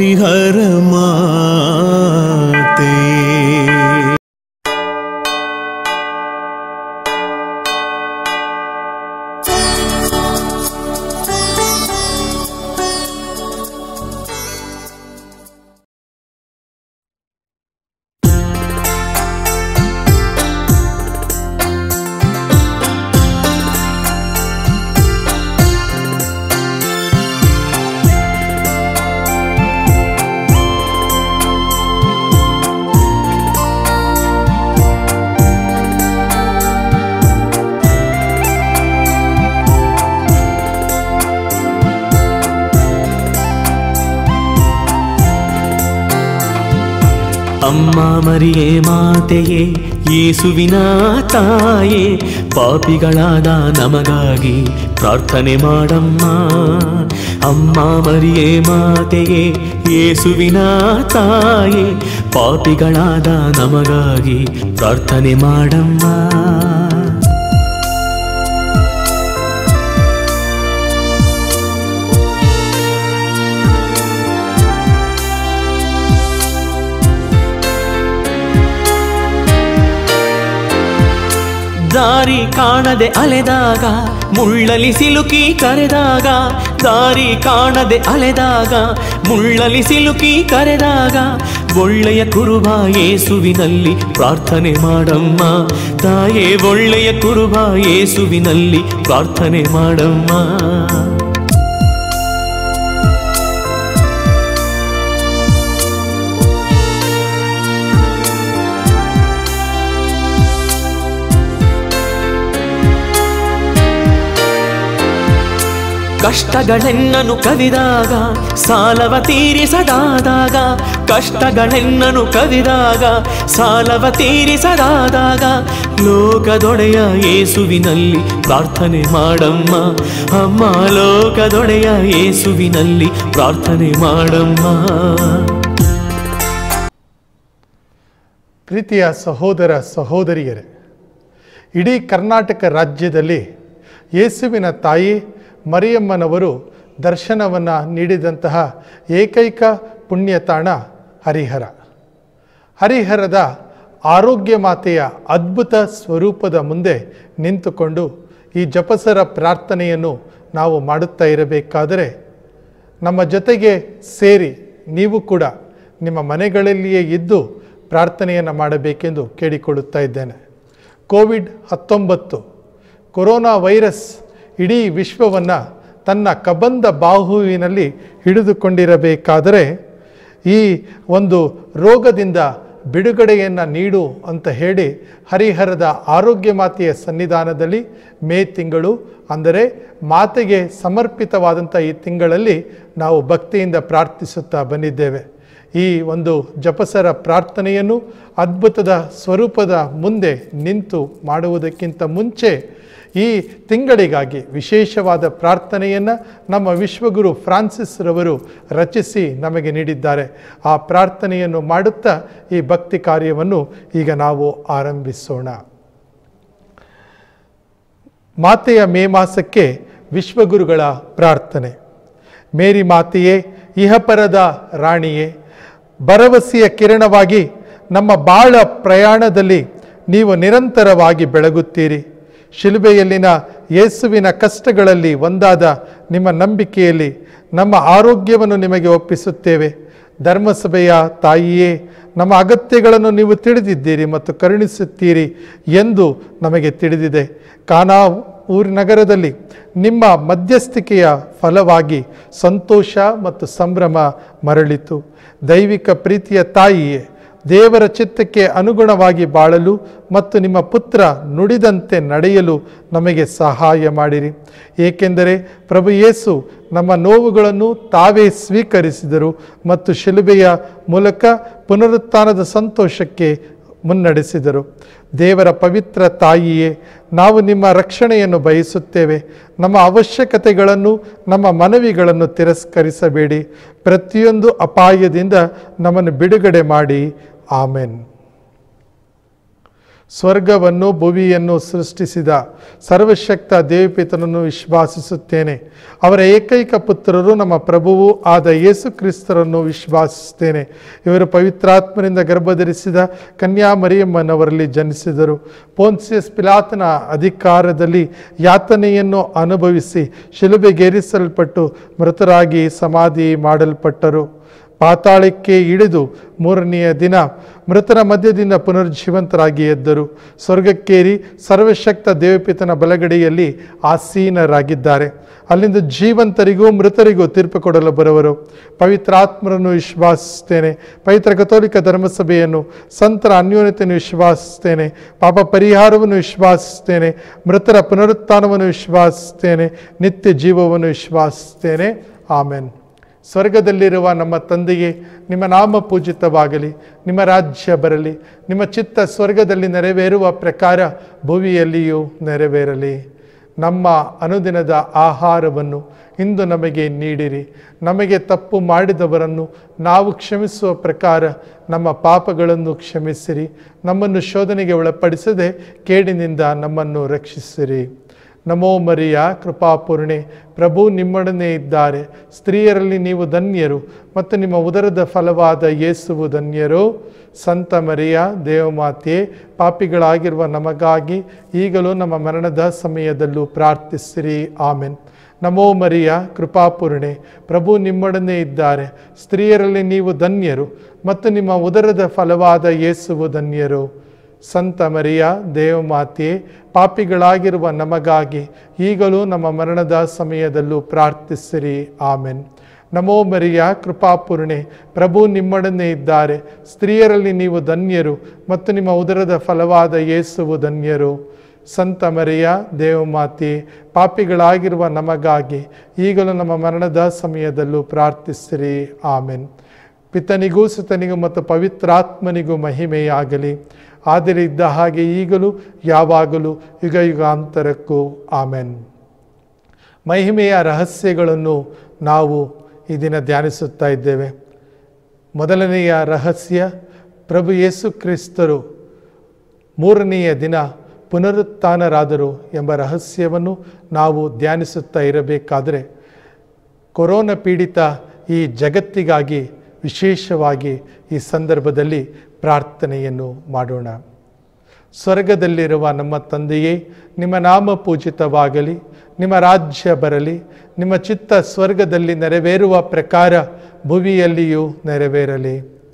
ಹರಿಹರ ಮಾತೆ ಅಮ್ಮ ಮರಿಯೇ ಮಾತೆಯೇ ಯೇಸುವಿನ ತಾಯೇ ಪಾಪಿಗಳಾದ ನಮಗಾಗಿ ಪ್ರಾರ್ಥನೆ ಮಾಡಮ್ಮ ಅಮ್ಮ ಮರಿಯೇ ಮಾತೆಯೇ ಯೇಸುವಿನ ತಾಯೇ ಪಾಪಿಗಳಾದ ನಮಗಾಗಿ ಪ್ರಾರ್ಥನೆ ಮಾಡಮ್ಮ ದಾರಿ ಕಾಣದೆ ಅಲೆದಾಗ ಮುಳ್ಳಲಿ ಸಿಲುಕಿ ಕರೆದಾಗ ದಾರಿ ಕಾಣದೆ ಅಲೆದಾಗ ಮುಳ್ಳಲಿ ಸಿಲುಕಿ ಕರೆದಾಗ ಒಳ್ಳೆಯ ಕುರುಬ ಯೇಸುವಿನಲ್ಲಿ ಪ್ರಾರ್ಥನೆ ಮಾಡಮ್ಮ ತಾಯೇ ಒಳ್ಳೆಯ ಕುರುಬ ಯೇಸುವಿನಲ್ಲಿ ಪ್ರಾರ್ಥನೆ ಮಾಡಮ್ಮ ಕಷ್ಟಗಳೆನ್ನನು ಕವಿದಾಗ ಸಾಲವ ತೀರಿಸದಾದಾಗ ಕಷ್ಟಗಳೆನ್ನನು ಕವಿದಾಗ ಸಾಲವ ತೀರಿಸದಾದಾಗ ಲೋಕದೊಡೆಯ ಯೇಸುವಿನಲ್ಲಿ ಪ್ರಾರ್ಥನೆ ಮಾಡಮ್ಮ ಅಮ್ಮ ಲೋಕದೊಡೆಯ ಯೇಸುವಿನಲ್ಲಿ ಪ್ರಾರ್ಥನೆ ಮಾಡಮ್ಮ ಪ್ರೀತಿಯ ಸಹೋದರ ಸಹೋದರಿಯರೇ ಇಡೀ ಕರ್ನಾಟಕ ರಾಜ್ಯದಲ್ಲಿ ಯೇಸುವಿನ ತಾಯಿ ಮರಿಯಮ್ಮನವರು ದರ್ಶನವನ್ನು ನೀಡಿದಂತಹ ಏಕೈಕ ಪುಣ್ಯತಾಣ ಹರಿಹರ ಹರಿಹರದ ಆರೋಗ್ಯ ಮಾತೆಯ ಅದ್ಭುತ ಸ್ವರೂಪದ ಮುಂದೆ ನಿಂತುಕೊಂಡು ಈ ಜಪಸರ ಪ್ರಾರ್ಥನೆಯನ್ನು ನಾವು ಮಾಡುತ್ತಾ ಇರಬೇಕಾದರೆ ನಮ್ಮ ಜೊತೆಗೆ ಸೇರಿ ನೀವು ಕೂಡ ನಿಮ್ಮ ಮನೆಗಳಲ್ಲಿಯೇ ಇದ್ದು ಪ್ರಾರ್ಥನೆಯನ್ನು ಮಾಡಬೇಕೆಂದು ಕೇಳಿಕೊಳ್ಳುತ್ತಾ ಇದ್ದೇನೆ ಕೋವಿಡ್ ಹತ್ತೊಂಬತ್ತು ಕೊರೋನಾ ವೈರಸ್ ಇಡೀ ವಿಶ್ವವನ್ನು ತನ್ನ ಕಬಂದ ಬಾಹುವಿನಲ್ಲಿ ಹಿಡಿದುಕೊಂಡಿರಬೇಕಾದರೆ ಈ ಒಂದು ರೋಗದಿಂದ ಬಿಡುಗಡೆಯನ್ನು ನೀಡು ಅಂತ ಹೇಳಿ ಹರಿಹರದ ಆರೋಗ್ಯ ಮಾತೆಯ ಸನ್ನಿಧಾನದಲ್ಲಿ ಮೇ ತಿಂಗಳು ಅಂದರೆ ಮಾತೆಗೆ ಸಮರ್ಪಿತವಾದಂಥ ಈ ತಿಂಗಳಲ್ಲಿ ನಾವು ಭಕ್ತಿಯಿಂದ ಪ್ರಾರ್ಥಿಸುತ್ತಾ ಬಂದಿದ್ದೇವೆ ಈ ಒಂದು ಜಪಸರ ಪ್ರಾರ್ಥನೆಯನ್ನು ಅದ್ಭುತದ ಸ್ವರೂಪದ ಮುಂದೆ ನಿಂತು ಮಾಡುವುದಕ್ಕಿಂತ ಮುಂಚೆ ಈ ತಿಂಗಳಿಗಾಗಿ ವಿಶೇಷವಾದ ಪ್ರಾರ್ಥನೆಯನ್ನು ನಮ್ಮ ವಿಶ್ವಗುರು ಫ್ರಾನ್ಸಿಸ್ ರವರು ರಚಿಸಿ ನಮಗೆ ನೀಡಿದ್ದಾರೆ ಆ ಪ್ರಾರ್ಥನೆಯನ್ನು ಮಾಡುತ್ತಾ ಈ ಭಕ್ತಿ ಕಾರ್ಯವನ್ನು ಈಗ ನಾವು ಆರಂಭಿಸೋಣ ಮಾತೆಯ ಮೇ ಮಾಸಕ್ಕೆ ವಿಶ್ವಗುರುಗಳ ಪ್ರಾರ್ಥನೆ ಮೇರಿ ಮಾತೆಯೇ ಇಹಪರದ ರಾಣಿಯೇ ಭರವಸೆಯ ಕಿರಣವಾಗಿ ನಮ್ಮ ಬಾಳ ಪ್ರಯಾಣದಲ್ಲಿ ನೀವು ನಿರಂತರವಾಗಿ ಬೆಳಗುತ್ತೀರಿ ಶಿಲುಬೆಯಲ್ಲಿನ ಯೇಸುವಿನ ಕಷ್ಟಗಳಲ್ಲಿ ಒಂದಾದ ನಿಮ್ಮ ನಂಬಿಕೆಯಲ್ಲಿ ನಮ್ಮ ಆರೋಗ್ಯವನ್ನು ನಿಮಗೆ ಒಪ್ಪಿಸುತ್ತೇವೆ ಧರ್ಮಸಭೆಯ ತಾಯಿಯೇ ನಮ್ಮ ಅಗತ್ಯಗಳನ್ನು ನೀವು ತಿಳಿದಿದ್ದೀರಿ ಮತ್ತು ಕರುಣಿಸುತ್ತೀರಿ ಎಂದು ನಮಗೆ ತಿಳಿದಿದೆ ಕಾನಾ ಊರು ನಗರದಲ್ಲಿ ನಿಮ್ಮ ಮಧ್ಯಸ್ಥಿಕೆಯ ಫಲವಾಗಿ ಸಂತೋಷ ಮತ್ತು ಸಂಭ್ರಮ ಮರಳಿತು ದೈವಿಕ ಪ್ರೀತಿಯ ತಾಯಿಯೇ ದೇವರ ಚಿತ್ತಕ್ಕೆ ಅನುಗುಣವಾಗಿ ಬಾಳಲು ಮತ್ತು ನಿಮ್ಮ ಪುತ್ರ ನುಡಿದಂತೆ ನಡೆಯಲು ನಮಗೆ ಸಹಾಯ ಮಾಡಿರಿ ಏಕೆಂದರೆ ಪ್ರಭು ಯೇಸು ನಮ್ಮ ನೋವುಗಳನ್ನು ತಾವೇ ಸ್ವೀಕರಿಸಿದರು ಮತ್ತು ಶಿಲುಬೆಯ ಮೂಲಕ ಪುನರುತ್ಥಾನದ ಸಂತೋಷಕ್ಕೆ ಮುನ್ನಡೆಸಿದರು ದೇವರ ಪವಿತ್ರ ತಾಯಿಯೇ ನಾವು ನಿಮ್ಮ ರಕ್ಷಣೆಯನ್ನು ಬಯಸುತ್ತೇವೆ ನಮ್ಮ ಅವಶ್ಯಕತೆಗಳನ್ನು ನಮ್ಮ ಮನವಿಗಳನ್ನು ತಿರಸ್ಕರಿಸಬೇಡಿ ಪ್ರತಿಯೊಂದು ಅಪಾಯದಿಂದ ನಮ್ಮನ್ನು ಬಿಡುಗಡೆ ಮಾಡಿ ಆಮೆನ್ ಸ್ವರ್ಗವನ್ನು ಭುವಿಯನ್ನು ಸೃಷ್ಟಿಸಿದ ಸರ್ವಶಕ್ತ ದೇವಪಿತನನ್ನು ವಿಶ್ವಾಸಿಸುತ್ತೇನೆ ಅವರ ಏಕೈಕ ಪುತ್ರರು ನಮ್ಮ ಪ್ರಭುವು ಆದ ಯೇಸು ಕ್ರಿಸ್ತರನ್ನು ವಿಶ್ವಾಸಿಸುತ್ತೇನೆ ಇವರು ಪವಿತ್ರಾತ್ಮರಿಂದ ಗರ್ಭಧರಿಸಿದ ಕನ್ಯಾ ಮರಿಯಮ್ಮನವರಲ್ಲಿ ಜನಿಸಿದರು ಪೋನ್ಸಿಯಸ್ ಪಿಲಾತನ ಅಧಿಕಾರದಲ್ಲಿ ಯಾತನೆಯನ್ನು ಅನುಭವಿಸಿ ಶಿಲುಬೆಗೇರಿಸಲ್ಪಟ್ಟು ಮೃತರಾಗಿ ಸಮಾಧಿ ಮಾಡಲ್ಪಟ್ಟರು ಪಾತಾಳಕ್ಕೆ ಇಳಿದು ಮೂರನೆಯ ದಿನ ಮೃತರ ಮಧ್ಯದಿಂದ ಪುನರ್ಜೀವಂತರಾಗಿ ಎದ್ದರು ಸ್ವರ್ಗಕ್ಕೇರಿ ಸರ್ವಶಕ್ತ ದೇವಪಿತನ ಬಲಗಡೆಯಲ್ಲಿ ಆಸೀನರಾಗಿದ್ದಾರೆ ಅಲ್ಲಿಂದ ಜೀವಂತರಿಗೂ ಮೃತರಿಗೂ ತೀರ್ಪು ಕೊಡಲು ಬರುವರು ಪವಿತ್ರಾತ್ಮರನ್ನು ವಿಶ್ವಾಸಿಸ್ತೇನೆ ಪವಿತ್ರ ಕಥೋಲಿಕ ಧರ್ಮಸಭೆಯನ್ನು ಸಂತರ ಅನ್ಯೋನ್ಯತೆಯನ್ನು ವಿಶ್ವಾಸಿಸ್ತೇನೆ ಪಾಪ ಪರಿಹಾರವನ್ನು ವಿಶ್ವಾಸಿಸ್ತೇನೆ ಮೃತರ ಪುನರುತ್ಥಾನವನ್ನು ವಿಶ್ವಾಸಿಸ್ತೇನೆ ನಿತ್ಯ ಜೀವವನ್ನು ವಿಶ್ವಾಸಿಸ್ತೇನೆ ಆಮೆನ್ ಸ್ವರ್ಗದಲ್ಲಿರುವ ನಮ್ಮ ತಂದೆಯೇ ನಿಮ್ಮ ನಾಮ ಪೂಜಿತವಾಗಲಿ ನಿಮ್ಮ ರಾಜ್ಯ ಬರಲಿ ನಿಮ್ಮ ಚಿತ್ತ ಸ್ವರ್ಗದಲ್ಲಿ ನೆರವೇರುವ ಪ್ರಕಾರ ಭುವಿಯಲ್ಲಿಯೂ ನೆರವೇರಲಿ ನಮ್ಮ ಅನುದಿನದ ಆಹಾರವನ್ನು ಇಂದು ನಮಗೆ ನೀಡಿರಿ ನಮಗೆ ತಪ್ಪು ಮಾಡಿದವರನ್ನು ನಾವು ಕ್ಷಮಿಸುವ ಪ್ರಕಾರ ನಮ್ಮ ಪಾಪಗಳನ್ನು ಕ್ಷಮಿಸಿರಿ ನಮ್ಮನ್ನು ಶೋಧನೆಗೆ ಒಳಪಡಿಸದೆ ಕೇಡಿನಿಂದ ನಮ್ಮನ್ನು ರಕ್ಷಿಸಿರಿ ನಮೋ ಮರಿಯ ಕೃಪಾಪೂರ್ಣೆ ಪ್ರಭು ನಿಮ್ಮೊಡನೆ ಇದ್ದಾರೆ ಸ್ತ್ರೀಯರಲ್ಲಿ ನೀವು ಧನ್ಯರು ಮತ್ತು ನಿಮ್ಮ ಉದರದ ಫಲವಾದ ಯೇಸುವು ಧನ್ಯರು ಸಂತ ಮರಿಯ ದೇವಮಾತೆ ಪಾಪಿಗಳಾಗಿರುವ ನಮಗಾಗಿ ಈಗಲೂ ನಮ್ಮ ಮರಣದ ಸಮಯದಲ್ಲೂ ಪ್ರಾರ್ಥಿಸಿರಿ ಆಮೆನ್ ನಮೋ ಮರಿಯ ಕೃಪಾಪೂರ್ಣೆ ಪ್ರಭು ನಿಮ್ಮೊಡನೆ ಇದ್ದಾರೆ ಸ್ತ್ರೀಯರಲ್ಲಿ ನೀವು ಧನ್ಯರು ಮತ್ತು ನಿಮ್ಮ ಉದರದ ಫಲವಾದ ಯೇಸುವು ಧನ್ಯರು ಸಂತ ಮರಿಯ ದೇವಮಾತೆಯೇ ಪಾಪಿಗಳಾಗಿರುವ ನಮಗಾಗಿ ಈಗಲೂ ನಮ್ಮ ಮರಣದ ಸಮಯದಲ್ಲೂ ಪ್ರಾರ್ಥಿಸಿರಿ ಆಮೆನ್ ನಮೋ ಮರಿಯ ಕೃಪಾಪೂರ್ಣೆ ಪ್ರಭು ನಿಮ್ಮೊಡನೆ ಇದ್ದಾರೆ ಸ್ತ್ರೀಯರಲ್ಲಿ ನೀವು ಧನ್ಯರು ಮತ್ತು ನಿಮ್ಮ ಉದರದ ಫಲವಾದ ಯೇಸುವು ಧನ್ಯರು ಸಂತ ಮರಿಯ ದೇವಮಾತೆ ಪಾಪಿಗಳಾಗಿರುವ ನಮಗಾಗಿ ಈಗಲೂ ನಮ್ಮ ಮರಣದ ಸಮಯದಲ್ಲೂ ಪ್ರಾರ್ಥಿಸಿರಿ ಆಮೆನ್ ಪಿತನಿಗೂ ಸುತನಿಗೂ ಮತ್ತು ಪವಿತ್ರಾತ್ಮನಿಗೂ ಮಹಿಮೆಯಾಗಲಿ ಆದರೆ ಇದ್ದ ಹಾಗೆ ಈಗಲೂ ಯಾವಾಗಲೂ ಯುಗ ಯುಗಾಂತರಕ್ಕೂ ಆಮೆನ್ ಮಹಿಮೆಯ ರಹಸ್ಯಗಳನ್ನು ನಾವು ಈ ದಿನ ಧ್ಯಾನಿಸುತ್ತಾ ಇದ್ದೇವೆ ಮೊದಲನೆಯ ರಹಸ್ಯ ಪ್ರಭು ಯೇಸು ಕ್ರಿಸ್ತರು ಮೂರನೆಯ ದಿನ ಪುನರುತ್ಥಾನರಾದರು ಎಂಬ ರಹಸ್ಯವನ್ನು ನಾವು ಧ್ಯಾನಿಸುತ್ತಾ ಇರಬೇಕಾದರೆ ಕೊರೋನಾ ಪೀಡಿತ ಈ ಜಗತ್ತಿಗಾಗಿ ವಿಶೇಷವಾಗಿ ಈ ಸಂದರ್ಭದಲ್ಲಿ ಪ್ರಾರ್ಥನೆಯನ್ನು ಮಾಡೋಣ ಸ್ವರ್ಗದಲ್ಲಿರುವ ನಮ್ಮ ತಂದೆಯೇ ನಿಮ್ಮ ನಾಮ ಪೂಜಿತವಾಗಲಿ ನಿಮ್ಮ ರಾಜ್ಯ ಬರಲಿ ನಿಮ್ಮ ಚಿತ್ತ ಸ್ವರ್ಗದಲ್ಲಿ ನೆರವೇರುವ ಪ್ರಕಾರ ಭುವಿಯಲ್ಲಿಯೂ ನೆರವೇರಲಿ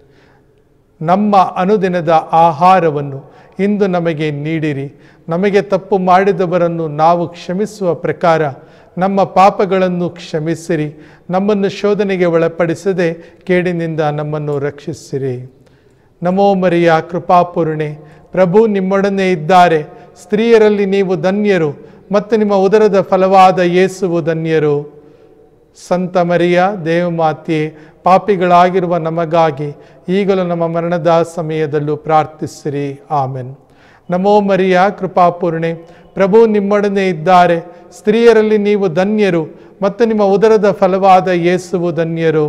ನಮ್ಮ ಅನುದಿನದ ಆಹಾರವನ್ನು ಇಂದು ನಮಗೆ ನೀಡಿರಿ ನಮಗೆ ತಪ್ಪು ಮಾಡಿದವರನ್ನು ನಾವು ಕ್ಷಮಿಸುವ ಪ್ರಕಾರ ನಮ್ಮ ಪಾಪಗಳನ್ನು ಕ್ಷಮಿಸಿರಿ ನಮ್ಮನ್ನು ಶೋಧನೆಗೆ ಒಳಪಡಿಸದೆ ಕೇಡಿನಿಂದ ನಮ್ಮನ್ನು ರಕ್ಷಿಸಿರಿ ನಮೋ ಮರಿಯ ಕೃಪಾಪೂರ್ಣೆ ಪ್ರಭು ನಿಮ್ಮೊಡನೆ ಇದ್ದಾರೆ ಸ್ತ್ರೀಯರಲ್ಲಿ ನೀವು ಧನ್ಯರು ಮತ್ತು ನಿಮ್ಮ ಉದರದ ಫಲವಾದ ಯೇಸುವು ಧನ್ಯರು ಸಂತ ಮರಿಯ ದೇವಮಾತೆ ಪಾಪಿಗಳಾಗಿರುವ ನಮಗಾಗಿ ಈಗಲೂ ನಮ್ಮ ಮರಣದ ಸಮಯದಲ್ಲೂ ಪ್ರಾರ್ಥಿಸಿರಿ ಆಮೆನ್ ನಮೋ ಮರಿಯ ಕೃಪಾಪೂರ್ಣೆ ಪ್ರಭು ನಿಮ್ಮೊಡನೆ ಇದ್ದಾರೆ ಸ್ತ್ರೀಯರಲ್ಲಿ ನೀವು ಧನ್ಯರು ಮತ್ತು ನಿಮ್ಮ ಉದರದ ಫಲವಾದ ಯೇಸುವು ಧನ್ಯರು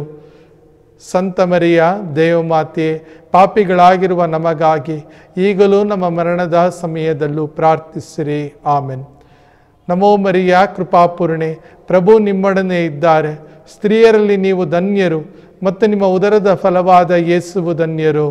ಸಂತ ಮರಿಯ ದೇವಮಾತೆ ಪಾಪಿಗಳಾಗಿರುವ ನಮಗಾಗಿ ಈಗಲೂ ನಮ್ಮ ಮರಣದ ಸಮಯದಲ್ಲೂ ಪ್ರಾರ್ಥಿಸಿರಿ ಆಮೆನ್ ನಮೋ ಮರಿಯ ಕೃಪಾಪೂರ್ಣೆ ಪ್ರಭು ನಿಮ್ಮೊಡನೆ ಇದ್ದಾರೆ ಸ್ತ್ರೀಯರಲ್ಲಿ ನೀವು ಧನ್ಯರು ಮತ್ತು ನಿಮ್ಮ ಉದರದ ಫಲವಾದ ಯೇಸುವು ಧನ್ಯರು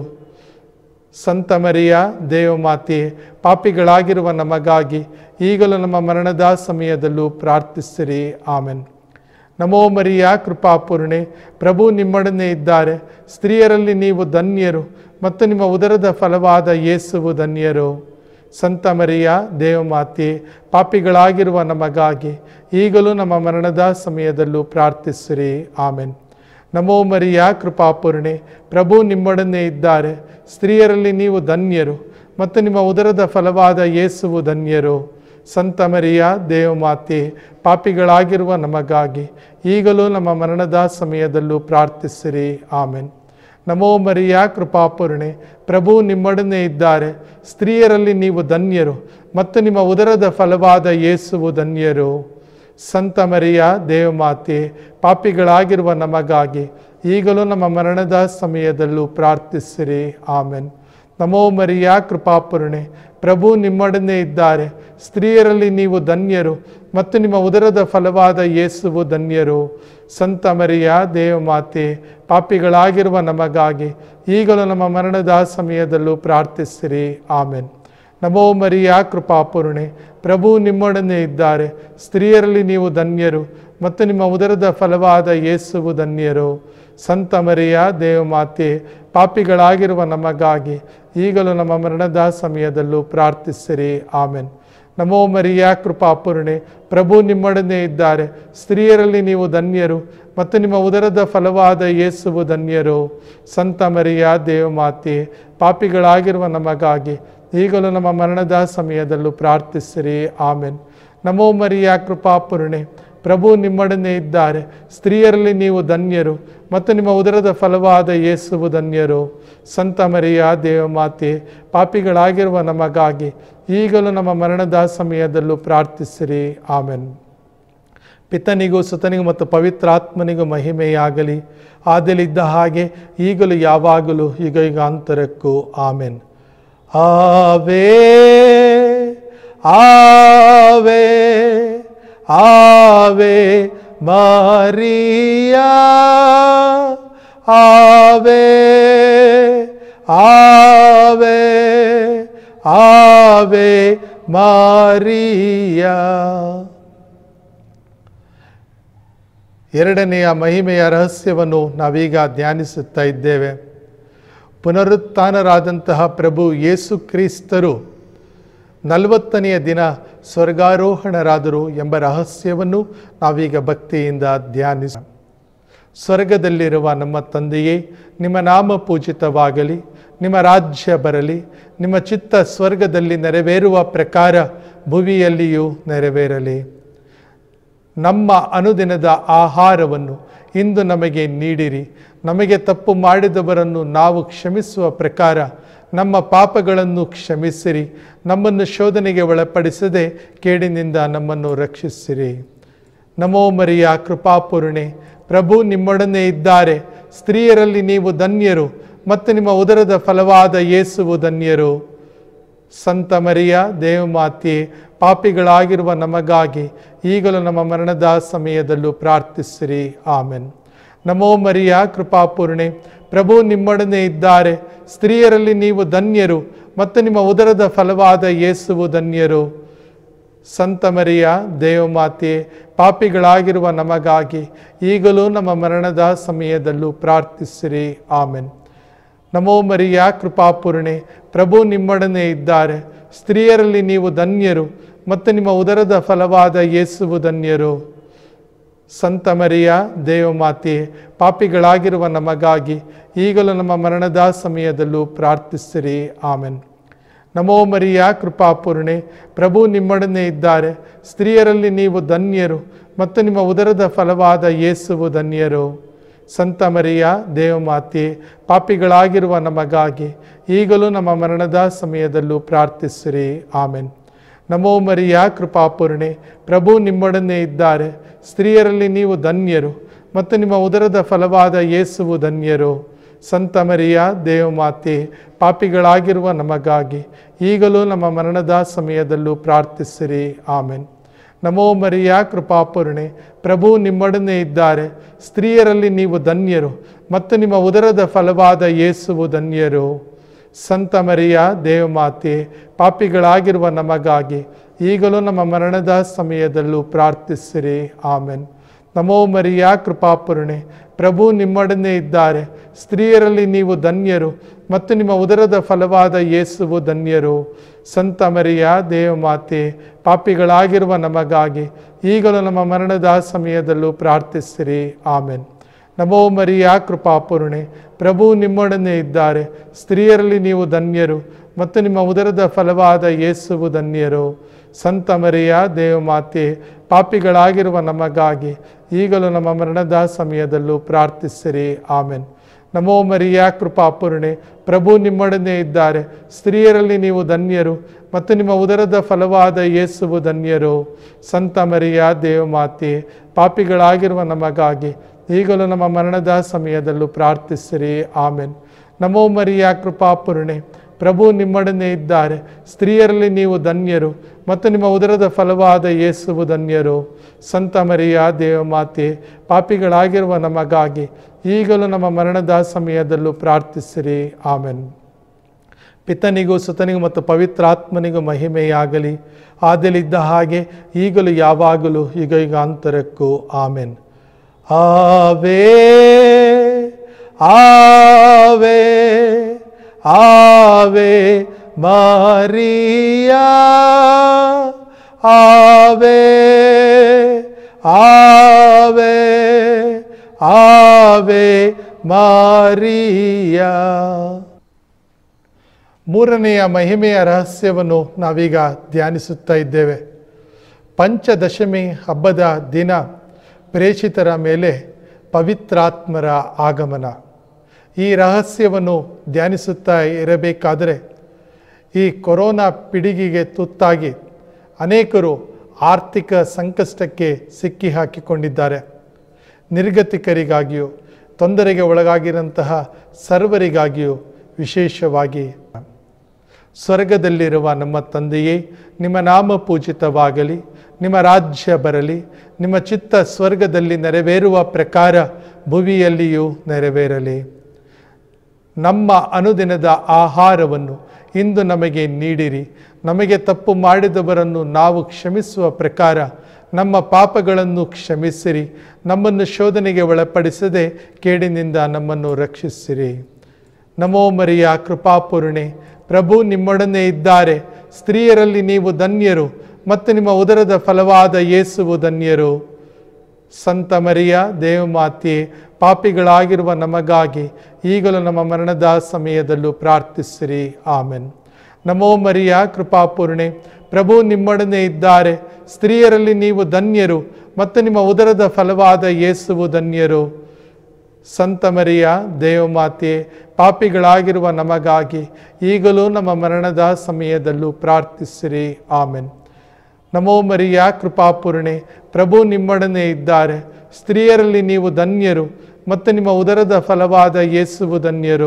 ಸಂತ ಮರಿಯ ದೇವಮಾತೆ ಪಾಪಿಗಳಾಗಿರುವ ನಮಗಾಗಿ ಈಗಲೂ ನಮ್ಮ ಮರಣದ ಸಮಯದಲ್ಲೂ ಪ್ರಾರ್ಥಿಸಿರಿ ಆಮೆನ್ ನಮೋ ಮರಿಯ ಕೃಪಾಪೂರ್ಣೆ ಪ್ರಭು ನಿಮ್ಮೊಡನೆ ಇದ್ದಾರೆ ಸ್ತ್ರೀಯರಲ್ಲಿ ನೀವು ಧನ್ಯರು ಮತ್ತು ನಿಮ್ಮ ಉದರದ ಫಲವಾದ ಯೇಸುವು ಧನ್ಯರು ಸಂತ ಮರಿಯ ದೇವಮಾತೆ ಪಾಪಿಗಳಾಗಿರುವ ನಮಗಾಗಿ ಈಗಲೂ ನಮ್ಮ ಮರಣದ ಸಮಯದಲ್ಲೂ ಪ್ರಾರ್ಥಿಸಿರಿ ಆಮೆನ್ ನಮೋ ಮರಿಯ ಕೃಪಾಪೂರ್ಣೆ ಪ್ರಭು ನಿಮ್ಮೊಡನೆ ಇದ್ದಾರೆ ಸ್ತ್ರೀಯರಲ್ಲಿ ನೀವು ಧನ್ಯರು ಮತ್ತು ನಿಮ್ಮ ಉದರದ ಫಲವಾದ ಯೇಸುವು ಧನ್ಯರು ಸಂತ ಮರಿಯ ದೇವಮಾತೆ ಪಾಪಿಗಳಾಗಿರುವ ನಮಗಾಗಿ ಈಗಲೂ ನಮ್ಮ ಮರಣದ ಸಮಯದಲ್ಲೂ ಪ್ರಾರ್ಥಿಸಿರಿ ಆಮೆನ್ ನಮೋ ಮರಿಯ ಕೃಪಾಪೂರ್ಣೆ ಪ್ರಭು ನಿಮ್ಮೊಡನೆ ಇದ್ದಾರೆ ಸ್ತ್ರೀಯರಲ್ಲಿ ನೀವು ಧನ್ಯರು ಮತ್ತು ನಿಮ್ಮ ಉದರದ ಫಲವಾದ ಯೇಸುವು ಧನ್ಯರು ಸಂತ ಮರಿಯ ದೇವಮಾತೆ ಪಾಪಿಗಳಾಗಿರುವ ನಮಗಾಗಿ ಈಗಲೂ ನಮ್ಮ ಮರಣದ ಸಮಯದಲ್ಲೂ ಪ್ರಾರ್ಥಿಸಿರಿ ಆಮೆನ್ ನಮೋ ಮರಿಯ ಕೃಪಾಪೂರ್ಣೆ ಪ್ರಭು ನಿಮ್ಮೊಡನೆ ಇದ್ದಾರೆ ಸ್ತ್ರೀಯರಲ್ಲಿ ನೀವು ಧನ್ಯರು ಮತ್ತು ನಿಮ್ಮ ಉದರದ ಫಲವಾದ ಯೇಸುವು ಧನ್ಯರು ಸಂತ ಮರಿಯ ದೇವಮಾತೆ ಪಾಪಿಗಳಾಗಿರುವ ನಮಗಾಗಿ ಈಗಲೂ ನಮ್ಮ ಮರಣದ ಸಮಯದಲ್ಲೂ ಪ್ರಾರ್ಥಿಸಿರಿ ಆಮೆನ್ ನಮೋ ಮರಿಯ ಕೃಪಾಪೂರ್ಣೆ ಪ್ರಭು ನಿಮ್ಮೊಡನೆ ಇದ್ದಾರೆ ಸ್ತ್ರೀಯರಲ್ಲಿ ನೀವು ಧನ್ಯರು ಮತ್ತು ನಿಮ್ಮ ಉದರದ ಫಲವಾದ ಯೇಸುವು ಧನ್ಯರು ಸಂತ ಮರಿಯ ದೇವಮಾತೆ ಪಾಪಿಗಳಾಗಿರುವ ನಮಗಾಗಿ ಈಗಲೂ ನಮ್ಮ ಮರಣದ ಸಮಯದಲ್ಲೂ ಪ್ರಾರ್ಥಿಸಿರಿ ಆಮೆನ್ ನಮೋ ಮರಿಯ ಕೃಪಾಪೂರ್ಣೆ ಪ್ರಭು ನಿಮ್ಮೊಡನೆ ಇದ್ದಾರೆ ಸ್ತ್ರೀಯರಲ್ಲಿ ನೀವು ಧನ್ಯರು ಮತ್ತು ನಿಮ್ಮ ಉದರದ ಫಲವಾದ ಯೇಸುವು ಧನ್ಯರು ಸಂತ ಮರಿಯ ದೇವಮಾತೆ ಪಾಪಿಗಳಾಗಿರುವ ನಮಗಾಗಿ ಈಗಲೂ ನಮ್ಮ ಮರಣದ ಸಮಯದಲ್ಲೂ ಪ್ರಾರ್ಥಿಸಿರಿ ಆಮೆನ್ ನಮೋ ಮರಿಯ ಕೃಪಾಪೂರ್ಣೆ ಪ್ರಭು ನಿಮ್ಮೊಡನೆ ಇದ್ದಾರೆ ಸ್ತ್ರೀಯರಲ್ಲಿ ನೀವು ಧನ್ಯರು ಮತ್ತು ನಿಮ್ಮ ಉದರದ ಫಲವಾದ ಯೇಸುವು ಧನ್ಯರು ಸಂತ ಮರಿಯ ದೇವಮಾತೆ ಪಾಪಿಗಳಾಗಿರುವ ನಮಗಾಗಿ ಈಗಲೂ ನಮ್ಮ ಮರಣದ ಸಮಯದಲ್ಲೂ ಪ್ರಾರ್ಥಿಸಿರಿ ಆಮೆನ್ ಪಿತನಿಗೂ ಸುತನಿಗೂ ಮತ್ತು ಪವಿತ್ರಾತ್ಮನಿಗೂ ಮಹಿಮೆಯಾಗಲಿ ಆದಲಿದ್ದ ಹಾಗೆ ಈಗಲೂ ಯಾವಾಗಲೂ ಈಗ ಈಗ ಅಂತರಕ್ಕೂ amen Ave Ave Ave Maria Ave Ave Ave Maria ಎರಡನೆಯ ಮಹಿಮೆಯ ರಹಸ್ಯವನ್ನು ನಾವೀಗ ಧ್ಯಾನಿಸುತ್ತಾ ಇದ್ದೇವೆ ಪುನರುತ್ಥಾನರಾದಂತಹ ಪ್ರಭು ಯೇಸು ಕ್ರಿಸ್ತರು ನಲವತ್ತನೆಯ ದಿನ ಸ್ವರ್ಗಾರೋಹಣರಾದರು ಎಂಬ ರಹಸ್ಯವನ್ನು ನಾವೀಗ ಭಕ್ತಿಯಿಂದ ಧ್ಯಾನಿಸ ಸ್ವರ್ಗದಲ್ಲಿರುವ ನಮ್ಮ ತಂದೆಯೇ ನಿಮ್ಮ ನಾಮ ಪೂಜಿತವಾಗಲಿ ನಿಮ್ಮ ರಾಜ್ಯ ಬರಲಿ ನಿಮ್ಮ ಚಿತ್ತ ಸ್ವರ್ಗದಲ್ಲಿ ನೆರವೇರುವ ಪ್ರಕಾರ ಭುವಿಯಲ್ಲಿಯೂ ನೆರವೇರಲಿ ನಮ್ಮ ಅನುದಿನದ ಆಹಾರವನ್ನು ಇಂದು ನಮಗೆ ನೀಡಿರಿ ನಮಗೆ ತಪ್ಪು ಮಾಡಿದವರನ್ನು ನಾವು ಕ್ಷಮಿಸುವ ಪ್ರಕಾರ ನಮ್ಮ ಪಾಪಗಳನ್ನು ಕ್ಷಮಿಸಿರಿ ನಮ್ಮನ್ನು ಶೋಧನೆಗೆ ಒಳಪಡಿಸದೆ ಕೇಡಿನಿಂದ ನಮ್ಮನ್ನು ರಕ್ಷಿಸಿರಿ ನಮೋ ಮರಿಯ ಕೃಪಾಪೂರ್ಣೆ ಪ್ರಭು ನಿಮ್ಮೊಡನೆ ಇದ್ದಾರೆ ಸ್ತ್ರೀಯರಲ್ಲಿ ನೀವು ಧನ್ಯರು ಮತ್ತು ನಿಮ್ಮ ಉದರದ ಫಲವಾದ ಯೇಸುವು ಧನ್ಯರು ಸಂತ ಮರಿಯ ದೇವಮಾತೆ ಪಾಪಿಗಳಾಗಿರುವ ನಮಗಾಗಿ ಈಗಲೂ ನಮ್ಮ ಮರಣದ ಸಮಯದಲ್ಲೂ ಪ್ರಾರ್ಥಿಸಿರಿ ಆಮೆನ್ ನಮೋ ಮರಿಯ ಕೃಪಾಪೂರ್ಣೆ ಪ್ರಭು ನಿಮ್ಮೊಡನೆ ಇದ್ದಾರೆ ಸ್ತ್ರೀಯರಲ್ಲಿ ನೀವು ಧನ್ಯರು ಮತ್ತು ನಿಮ್ಮ ಉದರದ ಫಲವಾದ ಯೇಸುವು ಧನ್ಯರು ಸಂತ ಮರಿಯ ದೇವಮಾತೆ ಪಾಪಿಗಳಾಗಿರುವ ನಮಗಾಗಿ ಈಗಲೂ ನಮ್ಮ ಮರಣದ ಸಮಯದಲ್ಲೂ ಪ್ರಾರ್ಥಿಸಿರಿ ಆಮೆನ್ ನಮೋ ಮರಿಯ ಕೃಪಾಪೂರ್ಣೆ ಪ್ರಭು ನಿಮ್ಮೊಡನೆ ಇದ್ದಾರೆ ಸ್ತ್ರೀಯರಲ್ಲಿ ನೀವು ಧನ್ಯರು ಮತ್ತು ನಿಮ್ಮ ಉದರದ ಫಲವಾದ ಯೇಸುವು ಧನ್ಯರು ಸಂತ ಮರಿಯ ದೇವಮಾತೆ ಪಾಪಿಗಳಾಗಿರುವ ನಮಗಾಗಿ ಈಗಲೂ ನಮ್ಮ ಮರಣದ ಸಮಯದಲ್ಲೂ ಪ್ರಾರ್ಥಿಸಿರಿ ಆಮೆನ್ ನಮೋ ಮರಿಯ ಕೃಪಾಪೂರ್ಣೆ ಪ್ರಭು ನಿಮ್ಮೊಡನೆ ಇದ್ದಾರೆ ಸ್ತ್ರೀಯರಲ್ಲಿ ನೀವು ಧನ್ಯರು ಮತ್ತು ನಿಮ್ಮ ಉದರದ ಫಲವಾದ ಯೇಸುವು ಧನ್ಯರು ಸಂತ ಮರಿಯ ದೇವಮಾತೆ ಪಾಪಿಗಳಾಗಿರುವ ನಮಗಾಗಿ ಈಗಲೂ ನಮ್ಮ ಮರಣದ ಸಮಯದಲ್ಲೂ ಪ್ರಾರ್ಥಿಸಿರಿ ಆಮೆನ್ ನಮೋ ಮರಿಯ ಕೃಪಾಪೂರ್ಣೆ ಪ್ರಭು ನಿಮ್ಮೊಡನೆ ಇದ್ದಾರೆ ಸ್ತ್ರೀಯರಲ್ಲಿ ನೀವು ಧನ್ಯರು ಮತ್ತು ನಿಮ್ಮ ಉದರದ ಫಲವಾದ ಯೇಸುವು ಧನ್ಯರು ಸಂತ ಮರಿಯ ದೇವಮಾತೆ ಪಾಪಿಗಳಾಗಿರುವ ನಮಗಾಗಿ ಈಗಲೂ ನಮ್ಮ ಮರಣದ ಸಮಯದಲ್ಲೂ ಪ್ರಾರ್ಥಿಸಿರಿ ಆಮೆನ್ ನಮೋ ಮರಿಯ ಕೃಪಾಪೂರ್ಣೆ ಪ್ರಭು ನಿಮ್ಮೊಡನೆ ಇದ್ದಾರೆ ಸ್ತ್ರೀಯರಲ್ಲಿ ನೀವು ಧನ್ಯರು ಮತ್ತು ನಿಮ್ಮ ಉದರದ ಫಲವಾದ ಯೇಸುವು ಧನ್ಯರು ಸಂತ ಮರಿಯ ದೇವಮಾತೆ ಪಾಪಿಗಳಾಗಿರುವ ನಮಗಾಗಿ ಈಗಲೂ ನಮ್ಮ ಮರಣದ ಸಮಯದಲ್ಲೂ ಪ್ರಾರ್ಥಿಸಿರಿ ಆಮೆನ್ ನಮೋ ಮರಿಯ ಕೃಪಾಪೂರ್ಣೆ ಪ್ರಭು ನಿಮ್ಮೊಡನೆ ಇದ್ದಾರೆ ಸ್ತ್ರೀಯರಲ್ಲಿ ನೀವು ಧನ್ಯರು ಮತ್ತು ನಿಮ್ಮ ಉದರದ ಫಲವಾದ ಯೇಸುವು ಧನ್ಯರು ಸಂತ ಮರಿಯ ದೇವಮಾತೆ ಪಾಪಿಗಳಾಗಿರುವ ನಮಗಾಗಿ ಈಗಲೂ ನಮ್ಮ ಮರಣದ ಸಮಯದಲ್ಲೂ ಪ್ರಾರ್ಥಿಸಿರಿ ಆಮೆನ್ ನಮೋ ಮರಿಯ ಕೃಪಾಪೂರ್ಣೆ ಪ್ರಭು ನಿಮ್ಮೊಡನೆ ಇದ್ದಾರೆ ಸ್ತ್ರೀಯರಲ್ಲಿ ನೀವು ಧನ್ಯರು ಮತ್ತು ನಿಮ್ಮ ಉದರದ ಫಲವಾದ ಯೇಸುವು ಧನ್ಯರು ಸಂತ ಮರಿಯ ದೇವಮಾತೆ ಪಾಪಿಗಳಾಗಿರುವ ನಮಗಾಗಿ ಈಗಲೂ ನಮ್ಮ ಮರಣದ ಸಮಯದಲ್ಲೂ ಪ್ರಾರ್ಥಿಸಿರಿ ಆಮೆನ್ ನಮೋ ಮರಿಯ ಕೃಪಾಪೂರ್ಣೆ ಪ್ರಭು ನಿಮ್ಮೊಡನೆ ಇದ್ದಾರೆ ಸ್ತ್ರೀಯರಲ್ಲಿ ನೀವು ಧನ್ಯರು ಮತ್ತು ನಿಮ್ಮ ಉದರದ ಫಲವಾದ ಯೇಸುವು ಧನ್ಯರು ಸಂತ ಮರಿಯ ದೇವಮಾತೆ ಪಾಪಿಗಳಾಗಿರುವ ನಮಗಾಗಿ ಈಗಲೂ ನಮ್ಮ ಮರಣದ ಸಮಯದಲ್ಲೂ ಪ್ರಾರ್ಥಿಸಿರಿ ಆಮೆನ್ ನಮೋ ಮರಿಯ ಕೃಪಾಪೂರ್ಣೆ ಪ್ರಭು ನಿಮ್ಮೊಡನೆ ಇದ್ದಾರೆ ಸ್ತ್ರೀಯರಲ್ಲಿ ನೀವು ಧನ್ಯರು ಮತ್ತು ನಿಮ್ಮ ಉದರದ ಫಲವಾದ ಯೇಸುವು ಧನ್ಯರು ಸಂತ ಮರಿಯ ದೇವಮಾತೆ ಪಾಪಿಗಳಾಗಿರುವ ನಮಗಾಗಿ ಈಗಲೂ ನಮ್ಮ ಮರಣದ ಸಮಯದಲ್ಲೂ ಪ್ರಾರ್ಥಿಸಿರಿ ಆಮೆನ್ ಪಿತನಿಗೂ ಸುತನಿಗೂ ಮತ್ತು ಪವಿತ್ರಾತ್ಮನಿಗೂ ಮಹಿಮೆಯಾಗಲಿ ಆದಲಿದ್ದ ಹಾಗೆ ಈಗಲೂ ಯಾವಾಗಲೂ ಈಗ ಈಗ ಅಂತರಕ್ಕೂ amen Ave Ave Ave Maria Ave Ave Ave Maria ಮೂರನೆಯ ಮಹಿಮೆಯ ರಹಸ್ಯವನ್ನು ನಾವೀಗ ಧ್ಯಾನಿಸುತ್ತಾ ಇದ್ದೇವೆ ಪಂಚದಶಮಿ ಹಬ್ಬದ ದಿನ ಪ್ರೇಷಿತರ ಮೇಲೆ ಪವಿತ್ರಾತ್ಮರ ಆಗಮನ ಈ ರಹಸ್ಯವನ್ನು ಧ್ಯಾನಿಸುತ್ತಾ ಇರಬೇಕಾದರೆ ಈ ಕೊರೋನಾ ಪಿಡುಗಿಗೆ ತುತ್ತಾಗಿ ಅನೇಕರು ಆರ್ಥಿಕ ಸಂಕಷ್ಟಕ್ಕೆ ಸಿಕ್ಕಿ ಹಾಕಿಕೊಂಡಿದ್ದಾರೆ ನಿರ್ಗತಿಕರಿಗಾಗಿಯೂ ತೊಂದರೆಗೆ ಒಳಗಾಗಿರಂತಹ ಸರ್ವರಿಗಾಗಿಯೂ ವಿಶೇಷವಾಗಿ ಸ್ವರ್ಗದಲ್ಲಿರುವ ನಮ್ಮ ತಂದೆಯೇ ನಿಮ್ಮ ನಾಮ ಪೂಜಿತವಾಗಲಿ ನಿಮ್ಮ ರಾಜ್ಯ ಬರಲಿ ನಿಮ್ಮ ಚಿತ್ತ ಸ್ವರ್ಗದಲ್ಲಿ ನೆರವೇರುವ ಪ್ರಕಾರ ಭುವಿಯಲ್ಲಿಯೂ ನೆರವೇರಲಿ ನಮ್ಮ ಅನುದಿನದ ಆಹಾರವನ್ನು ಇಂದು ನಮಗೆ ನೀಡಿರಿ ನಮಗೆ ತಪ್ಪು ಮಾಡಿದವರನ್ನು ನಾವು ಕ್ಷಮಿಸುವ ಪ್ರಕಾರ ನಮ್ಮ ಪಾಪಗಳನ್ನು ಕ್ಷಮಿಸಿರಿ ನಮ್ಮನ್ನು ಶೋಧನೆಗೆ ಒಳಪಡಿಸದೆ ಕೇಡಿನಿಂದ ನಮ್ಮನ್ನು ರಕ್ಷಿಸಿರಿ ನಮೋ ಮರಿಯ ಕೃಪಾಪೂರ್ಣೆ ಪ್ರಭು ನಿಮ್ಮೊಡನೆ ಇದ್ದಾರೆ ಸ್ತ್ರೀಯರಲ್ಲಿ ನೀವು ಧನ್ಯರು ಮತ್ತು ನಿಮ್ಮ ಉದರದ ಫಲವಾದ ಯೇಸುವು ಧನ್ಯರು ಸಂತ ಮರಿಯ ದೇವಮಾತೆ ಪಾಪಿಗಳಾಗಿರುವ ನಮಗಾಗಿ ಈಗಲೂ ನಮ್ಮ ಮರಣದ ಸಮಯದಲ್ಲೂ ಪ್ರಾರ್ಥಿಸಿರಿ ಆಮೆನ್ ನಮೋ ಮರಿಯ ಕೃಪಾಪೂರ್ಣೆ ಪ್ರಭು ನಿಮ್ಮೊಡನೆ ಇದ್ದಾರೆ ಸ್ತ್ರೀಯರಲ್ಲಿ ನೀವು ಧನ್ಯರು ಮತ್ತು ನಿಮ್ಮ ಉದರದ ಫಲವಾದ ಯೇಸುವು ಧನ್ಯರು ಸಂತ ಮರಿಯ ದೇವಮಾತೆ ಪಾಪಿಗಳಾಗಿರುವ ನಮಗಾಗಿ ಈಗಲೂ ನಮ್ಮ ಮರಣದ ಸಮಯದಲ್ಲೂ ಪ್ರಾರ್ಥಿಸಿರಿ ಆಮೆನ್ ನಮೋ ಮರಿಯ ಕೃಪಾಪೂರ್ಣೆ ಪ್ರಭು ನಿಮ್ಮೊಡನೆ ಇದ್ದಾರೆ ಸ್ತ್ರೀಯರಲ್ಲಿ ನೀವು ಧನ್ಯರು ಮತ್ತು ನಿಮ್ಮ ಉದರದ ಫಲವಾದ ಯೇಸುವು ಧನ್ಯರು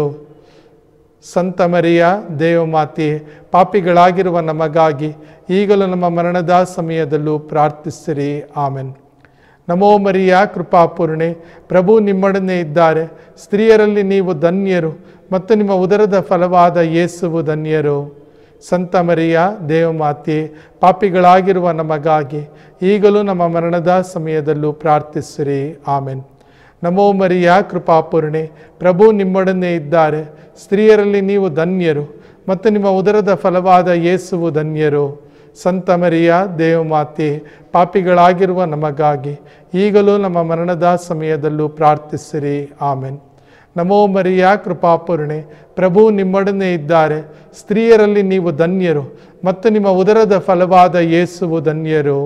ಸಂತ ಮರಿಯ ದೇವಮಾತೆ ಪಾಪಿಗಳಾಗಿರುವ ನಮಗಾಗಿ ಈಗಲೂ ನಮ್ಮ ಮರಣದ ಸಮಯದಲ್ಲೂ ಪ್ರಾರ್ಥಿಸಿರಿ ಆಮೆನ್ ನಮೋ ಮರಿಯ ಕೃಪಾಪೂರ್ಣೆ ಪ್ರಭು ನಿಮ್ಮೊಡನೆ ಇದ್ದಾರೆ ಸ್ತ್ರೀಯರಲ್ಲಿ ನೀವು ಧನ್ಯರು ಮತ್ತು ನಿಮ್ಮ ಉದರದ ಫಲವಾದ ಯೇಸುವು ಧನ್ಯರು ಸಂತ ಮರಿಯ ದೇವಮಾತೆ ಪಾಪಿಗಳಾಗಿರುವ ನಮಗಾಗಿ ಈಗಲೂ ನಮ್ಮ ಮರಣದ ಸಮಯದಲ್ಲೂ ಪ್ರಾರ್ಥಿಸಿರಿ ಆಮೆನ್ ನಮೋ ಮರಿಯ ಕೃಪಾಪೂರ್ಣೆ ಪ್ರಭು ನಿಮ್ಮೊಡನೆ ಇದ್ದಾರೆ ಸ್ತ್ರೀಯರಲ್ಲಿ ನೀವು ಧನ್ಯರು ಮತ್ತು ನಿಮ್ಮ ಉದರದ ಫಲವಾದ ಯೇಸುವು ಧನ್ಯರು ಸಂತ ಮರಿಯ ದೇವಮಾತೆ ಪಾಪಿಗಳಾಗಿರುವ ನಮಗಾಗಿ ಈಗಲೂ ನಮ್ಮ ಮರಣದ ಸಮಯದಲ್ಲೂ ಪ್ರಾರ್ಥಿಸಿರಿ ಆಮೆನ್ ನಮೋ ಮರಿಯ ಕೃಪಾಪೂರ್ಣೆ ಪ್ರಭು ನಿಮ್ಮೊಡನೆ ಇದ್ದಾರೆ ಸ್ತ್ರೀಯರಲ್ಲಿ ನೀವು ಧನ್ಯರು ಮತ್ತು ನಿಮ್ಮ ಉದರದ ಫಲವಾದ ಯೇಸುವು ಧನ್ಯರು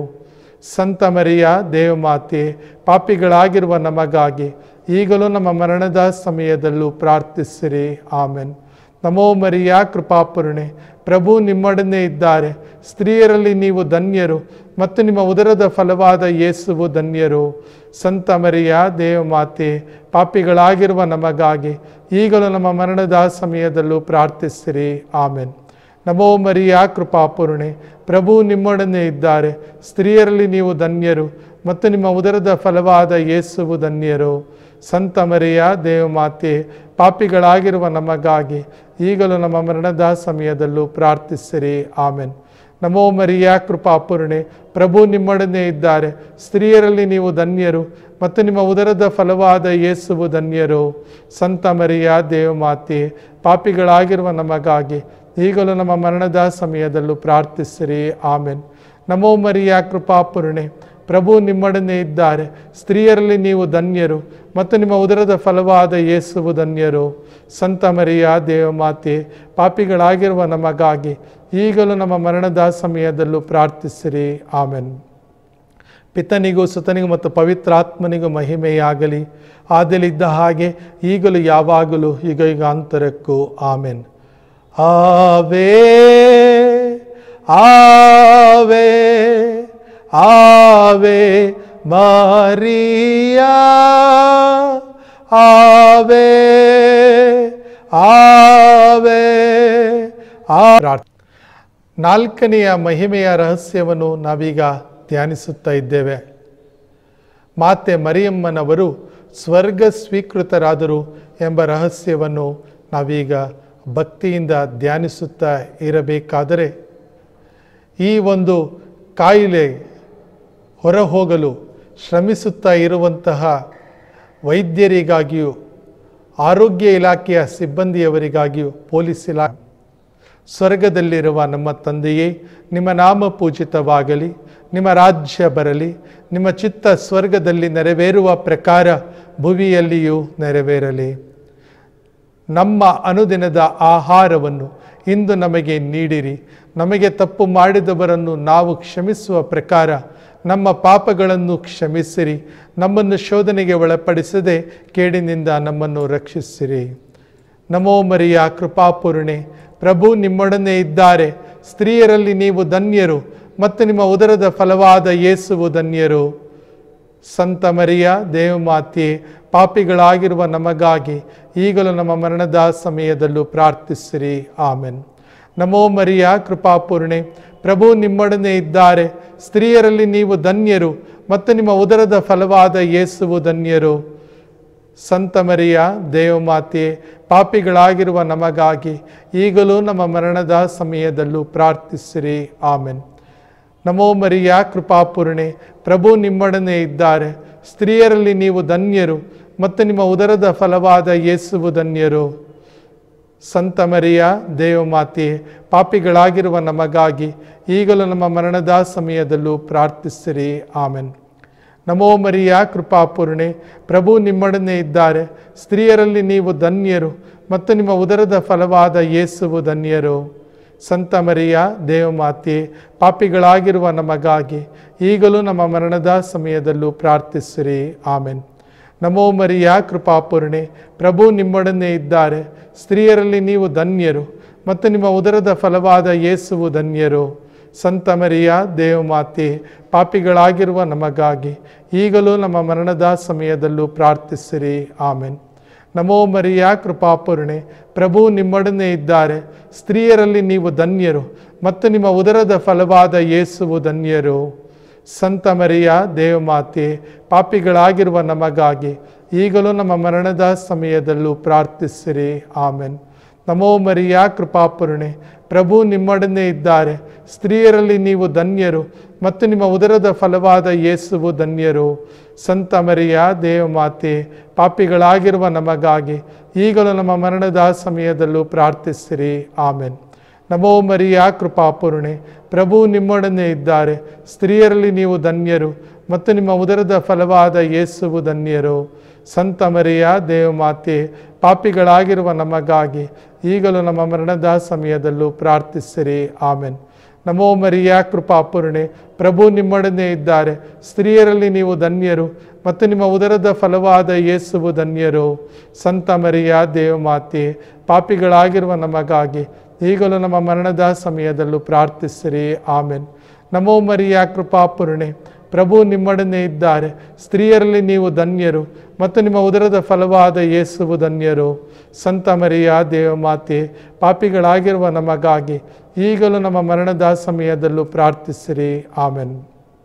ಸಂತ ಮರಿಯ ದೇವಮಾತೆ ಪಾಪಿಗಳಾಗಿರುವ ನಮಗಾಗಿ ಈಗಲೂ ನಮ್ಮ ಮರಣದ ಸಮಯದಲ್ಲೂ ಪ್ರಾರ್ಥಿಸಿರಿ ಆಮೆನ್ ನಮೋ ಮರಿಯ ಕೃಪಾಪೂರ್ಣೆ ಪ್ರಭು ನಿಮ್ಮೊಡನೆ ಇದ್ದಾರೆ ಸ್ತ್ರೀಯರಲ್ಲಿ ನೀವು ಧನ್ಯರು ಮತ್ತು ನಿಮ್ಮ ಉದರದ ಫಲವಾದ ಯೇಸುವು ಧನ್ಯರು ಸಂತ ಮರಿಯ ದೇವಮಾತೆ ಪಾಪಿಗಳಾಗಿರುವ ನಮಗಾಗಿ ಈಗಲೂ ನಮ್ಮ ಮರಣದ ಸಮಯದಲ್ಲೂ ಪ್ರಾರ್ಥಿಸಿರಿ ಆಮೆನ್ ನಮೋ ಮರಿಯ ಕೃಪಾಪೂರ್ಣೆ ಪ್ರಭು ನಿಮ್ಮೊಡನೆ ಇದ್ದಾರೆ ಸ್ತ್ರೀಯರಲ್ಲಿ ನೀವು ಧನ್ಯರು ಮತ್ತು ನಿಮ್ಮ ಉದರದ ಫಲವಾದ ಯೇಸುವು ಧನ್ಯರು ಸಂತ ಮರಿಯ ದೇವಮಾತೆ ಪಾಪಿಗಳಾಗಿರುವ ನಮಗಾಗಿ ಈಗಲೂ ನಮ್ಮ ಮರಣದ ಸಮಯದಲ್ಲೂ ಪ್ರಾರ್ಥಿಸಿರಿ ಆಮೆನ್ ನಮೋ ಮರಿಯ ಕೃಪಾಪೂರ್ಣೆ ಪ್ರಭು ನಿಮ್ಮೊಡನೆ ಇದ್ದಾರೆ ಸ್ತ್ರೀಯರಲ್ಲಿ ನೀವು ಧನ್ಯರು ಮತ್ತು ನಿಮ್ಮ ಉದರದ ಫಲವಾದ ಯೇಸುವು ಧನ್ಯರು ಸಂತ ಮರಿಯ ದೇವಮಾತೆ ಪಾಪಿಗಳಾಗಿರುವ ನಮಗಾಗಿ ಈಗಲೂ ನಮ್ಮ ಮರಣದ ಸಮಯದಲ್ಲೂ ಪ್ರಾರ್ಥಿಸಿರಿ ಆಮೆನ್ ನಮೋ ಮರಿಯ ಕೃಪಾಪೂರ್ಣೆ ಪ್ರಭು ನಿಮ್ಮೊಡನೆ ಇದ್ದಾರೆ ಸ್ತ್ರೀಯರಲ್ಲಿ ನೀವು ಧನ್ಯರು ಮತ್ತು ನಿಮ್ಮ ಉದರದ ಫಲವಾದ ಯೇಸುವು ಧನ್ಯರು ಸಂತ ಮರಿಯ ದೇವಮಾತೆ ಪಾಪಿಗಳಾಗಿರುವ ನಮಗಾಗಿ ಈಗಲೂ ನಮ್ಮ ಮರಣದ ಸಮಯದಲ್ಲೂ ಪ್ರಾರ್ಥಿಸಿರಿ ಆಮೆನ್ ಪಿತನಿಗೂ ಸುತನಿಗೂ ಮತ್ತು ಪವಿತ್ರಾತ್ಮನಿಗೂ ಮಹಿಮೆಯಾಗಲಿ ಆದಲಿದ್ದ ಹಾಗೆ ಈಗಲೂ ಯಾವಾಗಲೂ ಈಗ ಈಗ ಅಂತರಕ್ಕೂ amen Ave Ave Ave Maria Ave ಆವೇ ಆ ಪ್ರಾರ್ಥನೆ ನಾಲ್ಕನೆಯ ಮಹಿಮೆಯ ರಹಸ್ಯವನ್ನು ನಾವೀಗ ಧ್ಯಾನಿಸುತ್ತಾ ಇದ್ದೇವೆ ಮಾತೆ ಮರಿಯಮ್ಮನವರು ಸ್ವರ್ಗ ಸ್ವೀಕೃತರಾದರು ಎಂಬ ರಹಸ್ಯವನ್ನು ನಾವೀಗ ಭಕ್ತಿಯಿಂದ ಧ್ಯಾನಿಸುತ್ತಾ ಇರಬೇಕಾದರೆ ಈ ಒಂದು ಕಾಯಿಲೆ ಹೊರಹೋಗಲು ಶ್ರಮಿಸುತ್ತಾ ಇರುವಂತಹ ವೈದ್ಯರಿಗಾಗಿಯೂ ಆರೋಗ್ಯ ಇಲಾಖೆಯ ಸಿಬ್ಬಂದಿಯವರಿಗಾಗಿಯೂ ಪೊಲೀಸ್ ಇಲಾ ಸ್ವರ್ಗದಲ್ಲಿರುವ ನಮ್ಮ ತಂದೆಯೇ ನಿಮ್ಮ ನಾಮ ಪೂಜಿತವಾಗಲಿ ನಿಮ್ಮ ರಾಜ್ಯ ಬರಲಿ ನಿಮ್ಮ ಚಿತ್ತ ಸ್ವರ್ಗದಲ್ಲಿ ನೆರವೇರುವ ಪ್ರಕಾರ ಭುವಿಯಲ್ಲಿಯೂ ನೆರವೇರಲಿ ನಮ್ಮ ಅನುದಿನದ ಆಹಾರವನ್ನು ಇಂದು ನಮಗೆ ನೀಡಿರಿ ನಮಗೆ ತಪ್ಪು ಮಾಡಿದವರನ್ನು ನಾವು ಕ್ಷಮಿಸುವ ಪ್ರಕಾರ ನಮ್ಮ ಪಾಪಗಳನ್ನು ಕ್ಷಮಿಸಿರಿ ನಮ್ಮನ್ನು ಶೋಧನೆಗೆ ಒಳಪಡಿಸದೆ ಕೇಡಿನಿಂದ ನಮ್ಮನ್ನು ರಕ್ಷಿಸಿರಿ ನಮೋ ಮರಿಯ ಕೃಪಾಪೂರ್ಣೆ ಪ್ರಭು ನಿಮ್ಮೊಡನೆ ಇದ್ದಾರೆ ಸ್ತ್ರೀಯರಲ್ಲಿ ನೀವು ಧನ್ಯರು ಮತ್ತು ನಿಮ್ಮ ಉದರದ ಫಲವಾದ ಯೇಸುವು ಧನ್ಯರು ಸಂತ ಮರಿಯ ದೇವಮಾತೆ ಪಾಪಿಗಳಾಗಿರುವ ನಮಗಾಗಿ ಈಗಲೂ ನಮ್ಮ ಮರಣದ ಸಮಯದಲ್ಲೂ ಪ್ರಾರ್ಥಿಸಿರಿ ಆಮೆನ್ ನಮೋ ಮರಿಯ ಕೃಪಾಪೂರ್ಣೆ ಪ್ರಭು ನಿಮ್ಮೊಡನೆ ಇದ್ದಾರೆ ಸ್ತ್ರೀಯರಲ್ಲಿ ನೀವು ಧನ್ಯರು ಮತ್ತು ನಿಮ್ಮ ಉದರದ ಫಲವಾದ ಯೇಸುವು ಧನ್ಯರು ಸಂತ ಮರಿಯ ದೇವಮಾತೆ ಪಾಪಿಗಳಾಗಿರುವ ನಮಗಾಗಿ ಈಗಲೂ ನಮ್ಮ ಮರಣದ ಸಮಯದಲ್ಲೂ ಪ್ರಾರ್ಥಿಸಿರಿ ಆಮೆನ್ ನಮೋ ಮರಿಯ ಕೃಪಾಪೂರ್ಣೆ ಪ್ರಭು ನಿಮ್ಮೊಡನೆ ಇದ್ದಾರೆ ಸ್ತ್ರೀಯರಲ್ಲಿ ನೀವು ಧನ್ಯರು ಮತ್ತು ನಿಮ್ಮ ಉದರದ ಫಲವಾದ ಯೇಸುವು ಧನ್ಯರು ಸಂತ ಮರಿಯ ದೇವಮಾತೆ ಪಾಪಿಗಳಾಗಿರುವ ನಮಗಾಗಿ ಈಗಲೂ ನಮ್ಮ ಮರಣದ ಸಮಯದಲ್ಲೂ ಪ್ರಾರ್ಥಿಸಿರಿ ಆಮೆನ್ ನಮೋ ಮರಿಯ ಕೃಪಾಪೂರ್ಣೆ ಪ್ರಭು ನಿಮ್ಮೊಡನೆ ಇದ್ದಾರೆ ಸ್ತ್ರೀಯರಲ್ಲಿ ನೀವು ಧನ್ಯರು ಮತ್ತು ನಿಮ್ಮ ಉದರದ ಫಲವಾದ ಯೇಸುವು ಧನ್ಯರು ಸಂತ ಮರಿಯ ದೇವಮಾತೆ ಪಾಪಿಗಳಾಗಿರುವ ನಮಗಾಗಿ ಈಗಲೂ ನಮ್ಮ ಮರಣದ ಸಮಯದಲ್ಲೂ ಪ್ರಾರ್ಥಿಸಿರಿ ಆಮೆನ್ ನಮೋ ಮರಿಯ ಕೃಪಾಪೂರ್ಣೆ ಪ್ರಭು ನಿಮ್ಮೊಡನೆ ಇದ್ದಾರೆ ಸ್ತ್ರೀಯರಲ್ಲಿ ನೀವು ಧನ್ಯರು ಮತ್ತು ನಿಮ್ಮ ಉದರದ ಫಲವಾದ ಯೇಸುವು ಧನ್ಯರು ಸಂತ ಮರಿಯ ದೇವಮಾತೆ ಪಾಪಿಗಳಾಗಿರುವ ನಮಗಾಗಿ ಈಗಲೂ ನಮ್ಮ ಮರಣದ ಸಮಯದಲ್ಲೂ ಪ್ರಾರ್ಥಿಸಿರಿ ಆಮೆನ್ ನಮೋ ಮರಿಯ ಕೃಪಾಪೂರ್ಣೆ ಪ್ರಭು ನಿಮ್ಮೊಡನೆ ಇದ್ದಾರೆ ಸ್ತ್ರೀಯರಲ್ಲಿ ನೀವು ಧನ್ಯರು ಮತ್ತು ನಿಮ್ಮ ಉದರದ ಫಲವಾದ ಯೇಸುವು ಧನ್ಯರು ಸಂತ ಮರಿಯ ದೇವಮಾತೆ ಪಾಪಿಗಳಾಗಿರುವ ನಮಗಾಗಿ ಈಗಲೂ ನಮ್ಮ ಮರಣದ ಸಮಯದಲ್ಲೂ ಪ್ರಾರ್ಥಿಸಿರಿ ಆಮೆನ್ ನಮೋ ಮರಿಯ ಕೃಪಾಪೂರ್ಣೆ ಪ್ರಭು ನಿಮ್ಮೊಡನೆ ಇದ್ದಾರೆ ಸ್ತ್ರೀಯರಲ್ಲಿ ನೀವು ಧನ್ಯರು ಮತ್ತು ನಿಮ್ಮ ಉದರದ ಫಲವಾದ ಯೇಸುವು ಧನ್ಯರು ಸಂತ ಮರಿಯ ದೇವಮಾತೆ ಪಾಪಿಗಳಾಗಿರುವ ನಮಗಾಗಿ ಈಗಲೂ ನಮ್ಮ ಮರಣದ ಸಮಯದಲ್ಲೂ ಪ್ರಾರ್ಥಿಸಿರಿ ಆಮೆನ್ ನಮೋ ಮರಿಯ ಕೃಪಾಪೂರ್ಣೆ ಪ್ರಭು ನಿಮ್ಮೊಡನೆ ಇದ್ದಾರೆ ಸ್ತ್ರೀಯರಲ್ಲಿ ನೀವು ಧನ್ಯರು ಮತ್ತು ನಿಮ್ಮ ಉದರದ ಫಲವಾದ ಯೇಸುವು ಧನ್ಯರು ಸಂತ ಮರಿಯ ದೇವಮಾತೆ ಪಾಪಿಗಳಾಗಿರುವ ನಮಗಾಗಿ ಈಗಲೂ ನಮ್ಮ ಮರಣದ ಸಮಯದಲ್ಲೂ ಪ್ರಾರ್ಥಿಸಿರಿ ಆಮೆನ್ ನಮೋ ಮರಿಯ ಕೃಪಾಪೂರ್ಣೆ ಪ್ರಭು ನಿಮ್ಮೊಡನೆ ಇದ್ದಾರೆ ಸ್ತ್ರೀಯರಲ್ಲಿ ನೀವು ಧನ್ಯರು ಮತ್ತು ನಿಮ್ಮ ಉದರದ ಫಲವಾದ ಯೇಸುವು ಧನ್ಯರು ಸಂತ ಮರಿಯ ದೇವಮಾತೆ ಪಾಪಿಗಳಾಗಿರುವ ನಮಗಾಗಿ ಈಗಲೂ ನಮ್ಮ ಮರಣದ ಸಮಯದಲ್ಲೂ ಪ್ರಾರ್ಥಿಸಿರಿ ಆಮೆನ್ ನಮೋ ಮರಿಯ ಕೃಪಾಪೂರ್ಣೆ ಪ್ರಭು ನಿಮ್ಮೊಡನೆ ಇದ್ದಾರೆ ಸ್ತ್ರೀಯರಲ್ಲಿ ನೀವು ಧನ್ಯರು ಮತ್ತು ನಿಮ್ಮ ಉದರದ ಫಲವಾದ ಯೇಸುವು ಧನ್ಯರು ಸಂತ ಮರಿಯ ದೇವಮಾತೆ ಪಾಪಿಗಳಾಗಿರುವ ನಮಗಾಗಿ ಈಗಲೂ ನಮ್ಮ ಮರಣದ ಸಮಯದಲ್ಲೂ ಪ್ರಾರ್ಥಿಸಿರಿ ಆಮೆನ್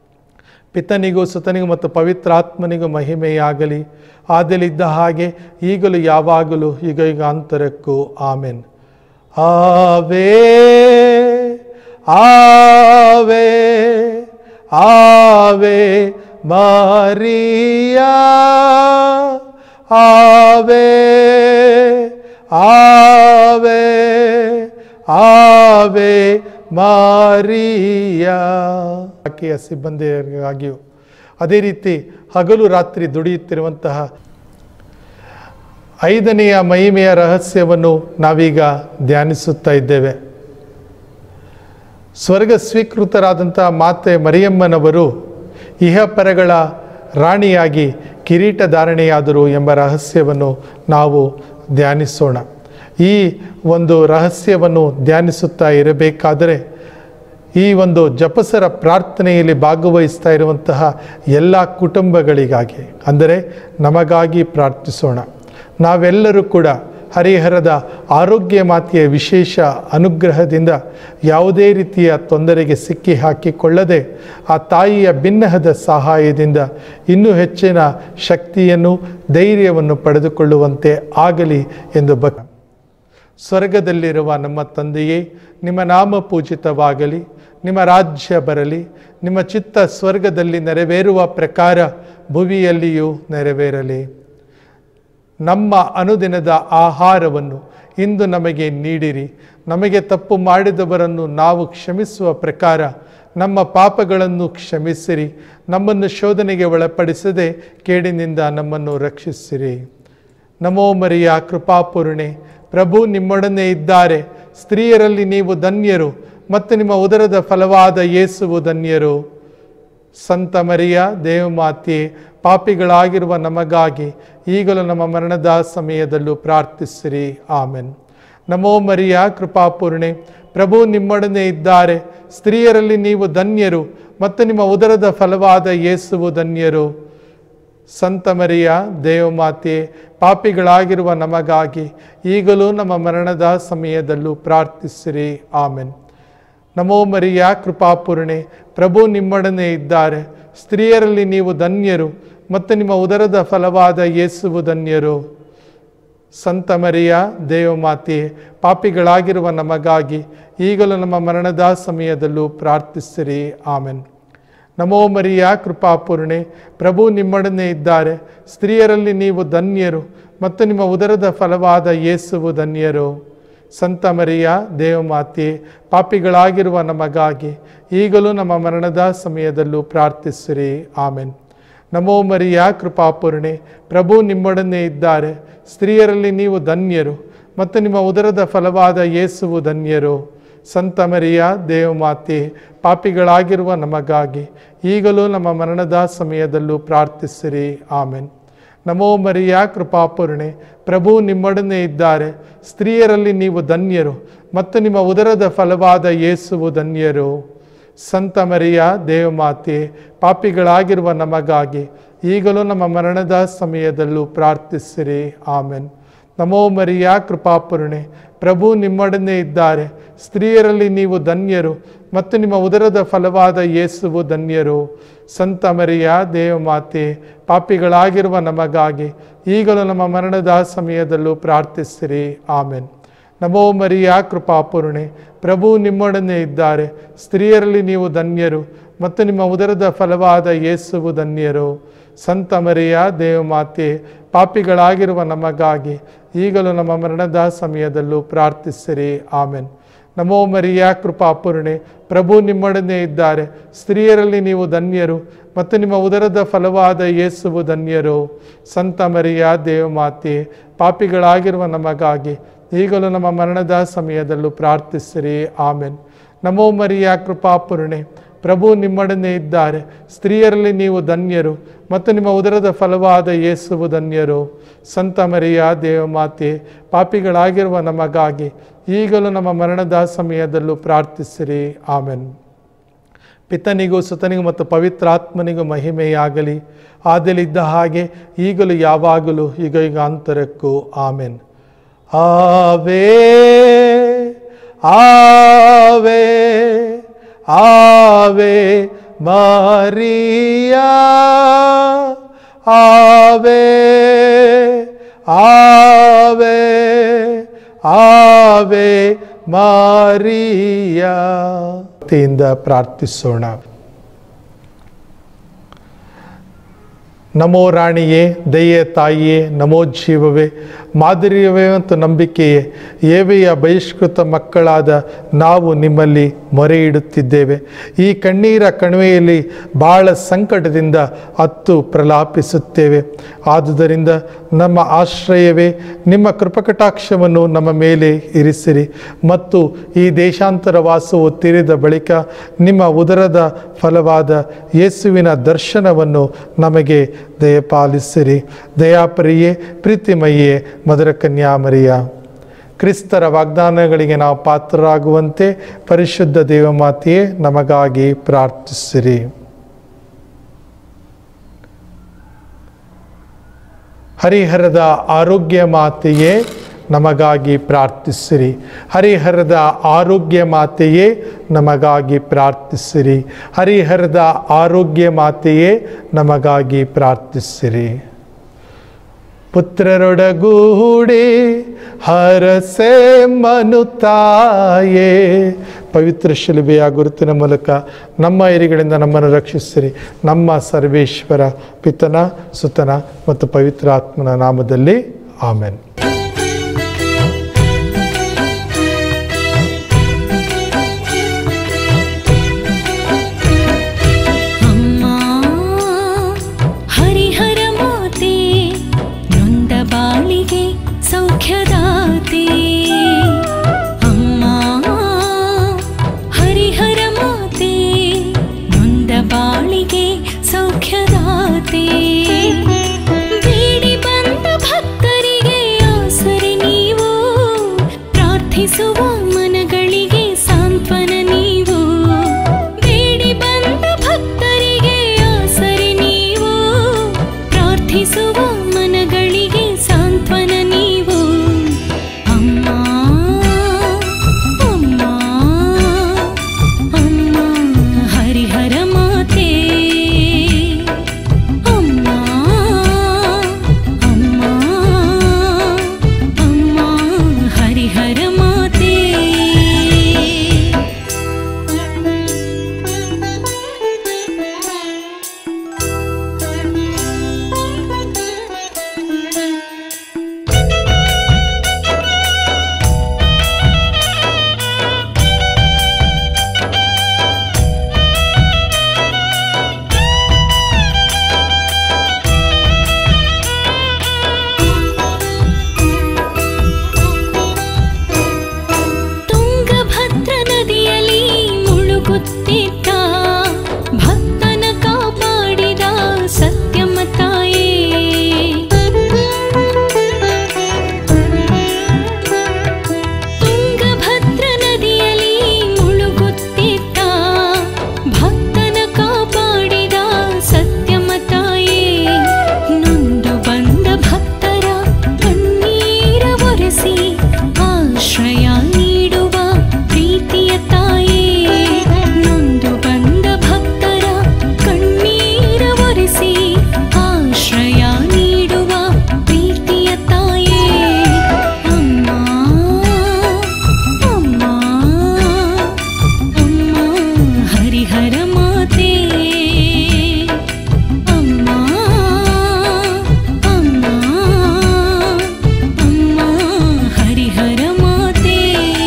ಪಿತನಿಗೂ ಸುತನಿಗೂ ಮತ್ತು ಪವಿತ್ರಾತ್ಮನಿಗೂ ಮಹಿಮೆಯಾಗಲಿ ಆದಲಿದ್ದ ಹಾಗೆ ಈಗಲೂ ಯಾವಾಗಲೂ ಈಗ ಈಗ ಅಂತರಕ್ಕೂ amen Ave Ave Ave Maria Ave Ave Ave Maria ಆಕೆಯ ಸಿಬ್ಬಂದಿಗಳಿಗಾಗಿಯೂ ಅದೇ ರೀತಿ ಹಗಲು ರಾತ್ರಿ ದುಡಿಯುತ್ತಿರುವಂತಹ ಐದನೆಯ ಮಹಿಮೆಯ ರಹಸ್ಯವನ್ನು ನಾವೀಗ ಧ್ಯಾನಿಸುತ್ತಾ ಇದ್ದೇವೆ ಸ್ವರ್ಗ ಸ್ವೀಕೃತರಾದಂಥ ಮಾತೆ ಮರಿಯಮ್ಮನವರು ಇಹಪರಗಳ ರಾಣಿಯಾಗಿ ಕಿರೀಟ ಧಾರಣೆಯಾದರು ಎಂಬ ರಹಸ್ಯವನ್ನು ನಾವು ಧ್ಯಾನಿಸೋಣ ಈ ಒಂದು ರಹಸ್ಯವನ್ನು ಧ್ಯಾನಿಸುತ್ತಾ ಇರಬೇಕಾದರೆ ಈ ಒಂದು ಜಪಸರ ಪ್ರಾರ್ಥನೆಯಲ್ಲಿ ಭಾಗವಹಿಸ್ತಾ ಇರುವಂತಹ ಎಲ್ಲ ಕುಟುಂಬಗಳಿಗಾಗಿ ಅಂದರೆ ನಮಗಾಗಿ ಪ್ರಾರ್ಥಿಸೋಣ ನಾವೆಲ್ಲರೂ ಕೂಡ ಹರಿಹರದ ಆರೋಗ್ಯ ಮಾತೆಯ ವಿಶೇಷ ಅನುಗ್ರಹದಿಂದ ಯಾವುದೇ ರೀತಿಯ ತೊಂದರೆಗೆ ಸಿಕ್ಕಿ ಹಾಕಿಕೊಳ್ಳದೆ ಆ ತಾಯಿಯ ಬಿನ್ನಹದ ಸಹಾಯದಿಂದ ಇನ್ನೂ ಹೆಚ್ಚಿನ ಶಕ್ತಿಯನ್ನು ಧೈರ್ಯವನ್ನು ಪಡೆದುಕೊಳ್ಳುವಂತೆ ಆಗಲಿ ಎಂದು ಭಕ್ ಸ್ವರ್ಗದಲ್ಲಿರುವ ನಮ್ಮ ತಂದೆಯೇ ನಿಮ್ಮ ನಾಮ ಪೂಜಿತವಾಗಲಿ ನಿಮ್ಮ ರಾಜ್ಯ ಬರಲಿ ನಿಮ್ಮ ಚಿತ್ತ ಸ್ವರ್ಗದಲ್ಲಿ ನೆರವೇರುವ ಪ್ರಕಾರ ಭುವಿಯಲ್ಲಿಯೂ ನೆರವೇರಲಿ ನಮ್ಮ ಅನುದಿನದ ಆಹಾರವನ್ನು ಇಂದು ನಮಗೆ ನೀಡಿರಿ ನಮಗೆ ತಪ್ಪು ಮಾಡಿದವರನ್ನು ನಾವು ಕ್ಷಮಿಸುವ ಪ್ರಕಾರ ನಮ್ಮ ಪಾಪಗಳನ್ನು ಕ್ಷಮಿಸಿರಿ ನಮ್ಮನ್ನು ಶೋಧನೆಗೆ ಒಳಪಡಿಸದೆ ಕೇಡಿನಿಂದ ನಮ್ಮನ್ನು ರಕ್ಷಿಸಿರಿ ನಮೋ ಮರಿಯ ಕೃಪಾಪೂರ್ಣೆ ಪ್ರಭು ನಿಮ್ಮೊಡನೆ ಇದ್ದಾರೆ ಸ್ತ್ರೀಯರಲ್ಲಿ ನೀವು ಧನ್ಯರು ಮತ್ತು ನಿಮ್ಮ ಉದರದ ಫಲವಾದ ಯೇಸುವು ಧನ್ಯರು ಸಂತ ಮರಿಯ ದೇವಮಾತೆ ಪಾಪಿಗಳಾಗಿರುವ ನಮಗಾಗಿ ಈಗಲೂ ನಮ್ಮ ಮರಣದ ಸಮಯದಲ್ಲೂ ಪ್ರಾರ್ಥಿಸಿರಿ ಆಮೆನ್ ನಮೋ ಮರಿಯ ಕೃಪಾಪೂರ್ಣೆ ಪ್ರಭು ನಿಮ್ಮೊಡನೆ ಇದ್ದಾರೆ ಸ್ತ್ರೀಯರಲ್ಲಿ ನೀವು ಧನ್ಯರು ಮತ್ತು ನಿಮ್ಮ ಉದರದ ಫಲವಾದ ಯೇಸುವು ಧನ್ಯರು ಸಂತ ಮರಿಯ ದೇವಮಾತೆ ಪಾಪಿಗಳಾಗಿರುವ ನಮಗಾಗಿ ಈಗಲೂ ನಮ್ಮ ಮರಣದ ಸಮಯದಲ್ಲೂ ಪ್ರಾರ್ಥಿಸಿರಿ ಆಮೆನ್ ನಮೋ ಮರಿಯ ಕೃಪಾಪೂರ್ಣೆ ಪ್ರಭು ನಿಮ್ಮೊಡನೆ ಇದ್ದಾರೆ ಸ್ತ್ರೀಯರಲ್ಲಿ ನೀವು ಧನ್ಯರು ಮತ್ತು ನಿಮ್ಮ ಉದರದ ಫಲವಾದ ಯೇಸುವು ಧನ್ಯರು ಸಂತ ಮರಿಯ ದೇವಮಾತೆ ಪಾಪಿಗಳಾಗಿರುವ ನಮಗಾಗಿ ಈಗಲೂ ನಮ್ಮ ಮರಣದ ಸಮಯದಲ್ಲೂ ಪ್ರಾರ್ಥಿಸಿರಿ ಆಮೆನ್ ನಮೋ ಮರಿಯ ಕೃಪಾಪೂರ್ಣೆ ಪ್ರಭು ನಿಮ್ಮೊಡನೆ ಇದ್ದಾರೆ ಸ್ತ್ರೀಯರಲ್ಲಿ ನೀವು ಧನ್ಯರು ಮತ್ತು ನಿಮ್ಮ ಉದರದ ಫಲವಾದ ಯೇಸುವು ಧನ್ಯರು ಸಂತ ಮರಿಯ ದೇವಮಾತೆ ಪಾಪಿಗಳಾಗಿರುವ ನಮಗಾಗಿ ಈಗಲೂ ನಮ್ಮ ಮರಣದ ಸಮಯದಲ್ಲೂ ಪ್ರಾರ್ಥಿಸಿರಿ ಆಮೆನ್ ನಮೋ ಮರಿಯ ಕೃಪಾಪೂರ್ಣೆ ಪ್ರಭು ನಿಮ್ಮೊಡನೆ ಇದ್ದಾರೆ ಸ್ತ್ರೀಯರಲ್ಲಿ ನೀವು ಧನ್ಯರು ಮತ್ತು ನಿಮ್ಮ ಉದರದ ಫಲವಾದ ಯೇಸುವು ಧನ್ಯರು ಸಂತ ಮರಿಯ ದೇವಮಾತೆ ಪಾಪಿಗಳಾಗಿರುವ ನಮಗಾಗಿ ಈಗಲೂ ನಮ್ಮ ಮರಣದ ಸಮಯದಲ್ಲೂ ಪ್ರಾರ್ಥಿಸಿರಿ ಆಮೆನ್ ನಮೋ ಮರಿಯ ಕೃಪಾಪೂರ್ಣೆ ಪ್ರಭು ನಿಮ್ಮೊಡನೆ ಇದ್ದಾರೆ ಸ್ತ್ರೀಯರಲ್ಲಿ ನೀವು ಧನ್ಯರು ಮತ್ತು ನಿಮ್ಮ ಉದರದ ಫಲವಾದ ಯೇಸುವು ಧನ್ಯರು ಸಂತ ಮರಿಯ ದೇವಮಾತೆ ಪಾಪಿಗಳಾಗಿರುವ ನಮಗಾಗಿ ಈಗಲೂ ನಮ್ಮ ಮರಣದ ಸಮಯದಲ್ಲೂ ಪ್ರಾರ್ಥಿಸಿರಿ ಆಮೆನ್ ನಮೋ ಮರಿಯ ಕೃಪಾಪೂರ್ಣೆ ಪ್ರಭು ನಿಮ್ಮೊಡನೆ ಇದ್ದಾರೆ ಸ್ತ್ರೀಯರಲ್ಲಿ ನೀವು ಧನ್ಯರು ಮತ್ತು ನಿಮ್ಮ ಉದರದ ಫಲವಾದ ಯೇಸುವು ಧನ್ಯರು ಸಂತ ಮರಿಯ ದೇವಮಾತೆ ಪಾಪಿಗಳಾಗಿರುವ ನಮಗಾಗಿ ಈಗಲೂ ನಮ್ಮ ಮರಣದ ಸಮಯದಲ್ಲೂ ಪ್ರಾರ್ಥಿಸಿರಿ ಆಮೆನ್ ನಮೋ ಮರಿಯ ಕೃಪಾಪೂರ್ಣೆ ಪ್ರಭು ನಿಮ್ಮೊಡನೆ ಇದ್ದಾರೆ ಸ್ತ್ರೀಯರಲ್ಲಿ ನೀವು ಧನ್ಯರು ಮತ್ತು ನಿಮ್ಮ ಉದರದ ಫಲವಾದ ಯೇಸುವು ಧನ್ಯರು ಸಂತ ಮರಿಯ ದೇವಮಾತೆ ಪಾಪಿಗಳಾಗಿರುವ ನಮಗಾಗಿ ಈಗಲೂ ನಮ್ಮ ಮರಣದ ಸಮಯದಲ್ಲೂ ಪ್ರಾರ್ಥಿಸಿರಿ ಆಮೆನ್ ನಮೋ ಮರಿಯ ಕೃಪಾಪೂರ್ಣೆ ಪ್ರಭು ನಿಮ್ಮೊಡನೆ ಇದ್ದಾರೆ ಸ್ತ್ರೀಯರಲ್ಲಿ ನೀವು ಧನ್ಯರು ಮತ್ತು ನಿಮ್ಮ ಉದರದ ಫಲವಾದ ಯೇಸುವು ಧನ್ಯರು ಸಂತ ಮರಿಯ ದೇವಮಾತೆ ಪಾಪಿಗಳಾಗಿರುವ ನಮಗಾಗಿ ಈಗಲೂ ನಮ್ಮ ಮರಣದ ಸಮಯದಲ್ಲೂ ಪ್ರಾರ್ಥಿಸಿರಿ ಆಮೆನ್ ನಮೋ ಮರಿಯ ಕೃಪಾಪೂರ್ಣೆ ಪ್ರಭು ನಿಮ್ಮೊಡನೆ ಇದ್ದಾರೆ ಸ್ತ್ರೀಯರಲ್ಲಿ ನೀವು ಧನ್ಯರು ಮತ್ತು ನಿಮ್ಮ ಉದರದ ಫಲವಾದ ಯೇಸುವು ಧನ್ಯರು ಸಂತ ಮರಿಯ ದೇವಮಾತೆ ಪಾಪಿಗಳಾಗಿರುವ ನಮಗಾಗಿ ಈಗಲೂ ನಮ್ಮ ಮರಣದ ಸಮಯದಲ್ಲೂ ಪ್ರಾರ್ಥಿಸಿರಿ ಆಮೆನ್ ಪಿತನಿಗೂ ಸುತನಿಗೂ ಮತ್ತು ಪವಿತ್ರಾತ್ಮನಿಗೂ ಮಹಿಮೆಯಾಗಲಿ ಆದಲಿದ್ದ ಹಾಗೆ ಈಗಲೂ ಯಾವಾಗಲೂ ಈಗ ಈಗ ಅಂತರಕ್ಕೂ amen Ave Ave Ave Maria Ave Ave Ave Maria ಭಕ್ತಿಯಿಂದ ಪ್ರಾರ್ಥಿಸೋಣ ನಮೋ ರಾಣಿಯೇ ದಯೆ ತಾಯಿಯೇ ನಮೋ ಜೀವವೇ ಮಾದರಿಯವೇ ಮತ್ತು ನಂಬಿಕೆಯೇ ಏವೆಯ ಬಹಿಷ್ಕೃತ ಮಕ್ಕಳಾದ ನಾವು ನಿಮ್ಮಲ್ಲಿ ಮೊರೆ ಇಡುತ್ತಿದ್ದೇವೆ ಈ ಕಣ್ಣೀರ ಕಣಿವೆಯಲ್ಲಿ ಬಹಳ ಸಂಕಟದಿಂದ ಹತ್ತು ಪ್ರಲಾಪಿಸುತ್ತೇವೆ ಆದುದರಿಂದ ನಮ್ಮ ಆಶ್ರಯವೇ ನಿಮ್ಮ ಕೃಪಕಟಾಕ್ಷವನ್ನು ನಮ್ಮ ಮೇಲೆ ಇರಿಸಿರಿ ಮತ್ತು ಈ ದೇಶಾಂತರ ವಾಸವು ತೀರಿದ ಬಳಿಕ ನಿಮ್ಮ ಉದರದ ಫಲವಾದ ಯೇಸುವಿನ ದರ್ಶನವನ್ನು ನಮಗೆ ದಯಪಾಲಿಸಿರಿ ದಯಾಪರಿಯೇ ಪ್ರೀತಿಮಯ್ಯೇ ಮಧುರ ಕನ್ಯಾಮರಿಯ ಕ್ರಿಸ್ತರ ವಾಗ್ದಾನಗಳಿಗೆ ನಾವು ಪಾತ್ರರಾಗುವಂತೆ ಪರಿಶುದ್ಧ ದೇವಮಾತೆಯೇ ನಮಗಾಗಿ ಪ್ರಾರ್ಥಿಸಿರಿ ಹರಿಹರದ ಆರೋಗ್ಯ ಮಾತೆಯೇ ನಮಗಾಗಿ ಪ್ರಾರ್ಥಿಸಿರಿ ಹರಿಹರದ ಆರೋಗ್ಯ ಮಾತೆಯೇ ನಮಗಾಗಿ ಪ್ರಾರ್ಥಿಸಿರಿ ಹರಿಹರದ ಆರೋಗ್ಯ ಮಾತೆಯೇ ನಮಗಾಗಿ ಪ್ರಾರ್ಥಿಸಿರಿ ಪುತ್ರರೊಡಗೂಡಿ ಹರಸೆ ಮನುತಾಯೇ ಪವಿತ್ರ ಶಿಲುಬೆಯ ಗುರುತಿನ ಮೂಲಕ ನಮ್ಮ ಏರಿಗಳಿಂದ ನಮ್ಮನ್ನು ರಕ್ಷಿಸಿರಿ ನಮ್ಮ ಸರ್ವೇಶ್ವರ ಪಿತನ ಸುತನ ಮತ್ತು ಪವಿತ್ರ ಆತ್ಮನ ನಾಮದಲ್ಲಿ ಆಮೆನ್ ಅಮ್ಮ ಹರಿಹರ ಮಾತೆ ನೊಂದ ಬಾಳಿಗೆ ಸೌಖ್ಯದಾತೆ ಅಮ್ಮ ಹರಿಹರ ಮಾತೆ ನೊಂದ ಬಾಳಿಗೆ ಸೌಖ್ಯದಾತೆ ಬೇಡಿ ಬಂದ ಭಕ್ತರಿಗೆ ಆಸರೆ ನೀವು ಪ್ರಾರ್ಥಿಸುವ ಮನಗಳಿಗೆ ಸಾಂತ್ವನ ನೀವು ಬೇಡಿ ಬಂದ ಭಕ್ತರಿಗೆ ಆಸರೆ ನೀವು ಪ್ರಾರ್ಥಿಸುವ ಮನಗಳಿಗೆ ಸಾಂತ್ವನ ನೀವು ಅಮ್ಮ ಅಮ್ಮ ಅಮ್ಮ ಹರಿಹರ ಮಾತೆ ಅಮ್ಮ ಅಮ್ಮ ಅಮ್ಮ ಹರಿಹರ ಮಾತೆ ತುಂಗಭದ್ರ ನದಿಯಲ್ಲಿ ಮುಳುಗುತ್ತಿದ್ದ ಭಕ್ತನ ಕಾಪಾಡಿದ ಸತ್ಯಮ ತಾಯೇ ತುಂಗಭದ್ರ ನದಿಯಲ್ಲಿ ಮುಳುಗುತ್ತಿದ್ದ ಭಕ್ತನ ಕಾಪಾಡಿದ ಸತ್ಯಮ ತಾಯೇ ನೊಂದು ಬಂದ ಭಕ್ತರ ಕಣ್ಣೀರ ಒರೆಸಿ ಆಶ್ರಯ ನೀಡುವ ಪ್ರೀತಿಯ ತಾಯೇ ನೊಂದು ಬಂದ ಭಕ್ತರ ಕಣ್ಣೀರ ಒರೆಸಿ ಆಶ್ರಯ ನೀಡುವ ಪ್ರೀತಿಯ ತಾಯೇ ಅಮ್ಮ ಅಮ್ಮ ಅಮ್ಮ ಹರಿಹರ ಮಾತೆ ಅಮ್ಮ ಅಮ್ಮ ಅಮ್ಮ ಹರಿಹರ ಮಾತೆ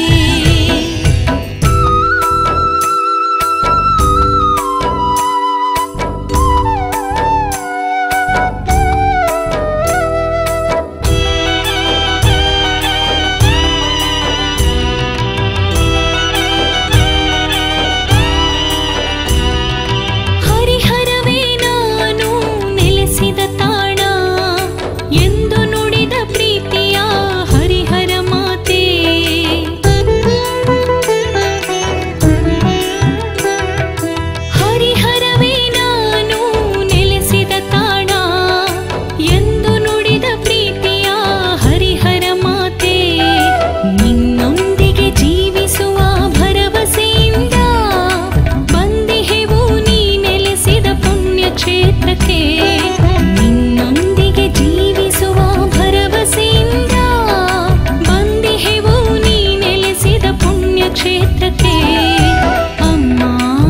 ಹರಿಹರವೇ ನಾನು ನೆಲೆಸಿದ ತಾಣ ಎಂದು ನುಡಿದ ಪ್ರೀತಿಯ ಹರಿಹರ ಮಾತೆ ಹರಿಹರವೇ ನಾನು ನೆಲೆಸಿದ ತಾಣ ಎಂದು ನುಡಿದ ಪ್ರೀತಿಯ ಹರಿಹರ ಮಾತೆ ನಿನ್ನೊಂದಿಗೆ ಜೀವಿಸುವ ಭರವಸೆಯಿಂದ ಬಂದಿಹೆವು ನೀ ನೆಲೆಸಿದ ಪುಣ್ಯ ಕ್ಷೇತ್ರಕ್ಕೆ ನಿನ್ನೊಂದಿಗೆ ಜೀವಿಸುವ ಭರವಸೆಯಿಂದ ಬಂದಿಹೆವು ನೀ ನೆಲೆಸಿದ ಪುಣ್ಯ ಕ್ಷೇತ್ರಕ್ಕೆ ಅಮ್ಮ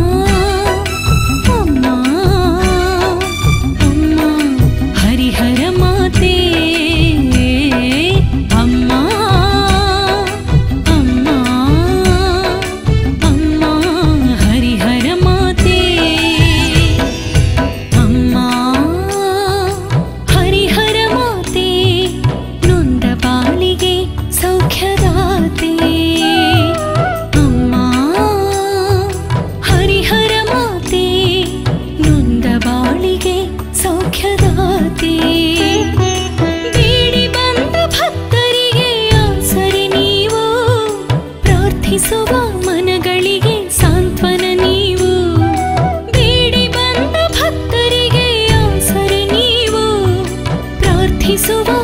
ಅಮ್ಮ ಅಮ್ಮ ಹರಿಹರ ಮಾತೆ ಅಮ್ಮ ಅಮ್ಮ ಅಮ್ಮ ಹರಿಹರ ಮಾತೆ ಅಮ್ಮ ಹರಿಹರ ಮಾತೆ ನೊಂದ ಬಾಳಿಗೆ ಸೌಖ್ಯದಾತೆ ಅಮ್ಮ ಹರಿಹರ ಮಾತೆ ನೊಂದ ಬಾಳಿಗೆ ಸೌಖ್ಯದಾತೆ ಬೇಡಿ ಬಂದ ಭಕ್ತರಿಗೆ ಆಸರೆ ನೀವು ಪ್ರಾರ್ಥಿಸುವ ಮನಗಳಿಗೆ ಸಾಂತ್ವನ ನೀವು ಬೇಡಿ ಬಂದ ಭಕ್ತರಿಗೆ ಆಸರೆ ನೀವು ಪ್ರಾರ್ಥಿಸುವ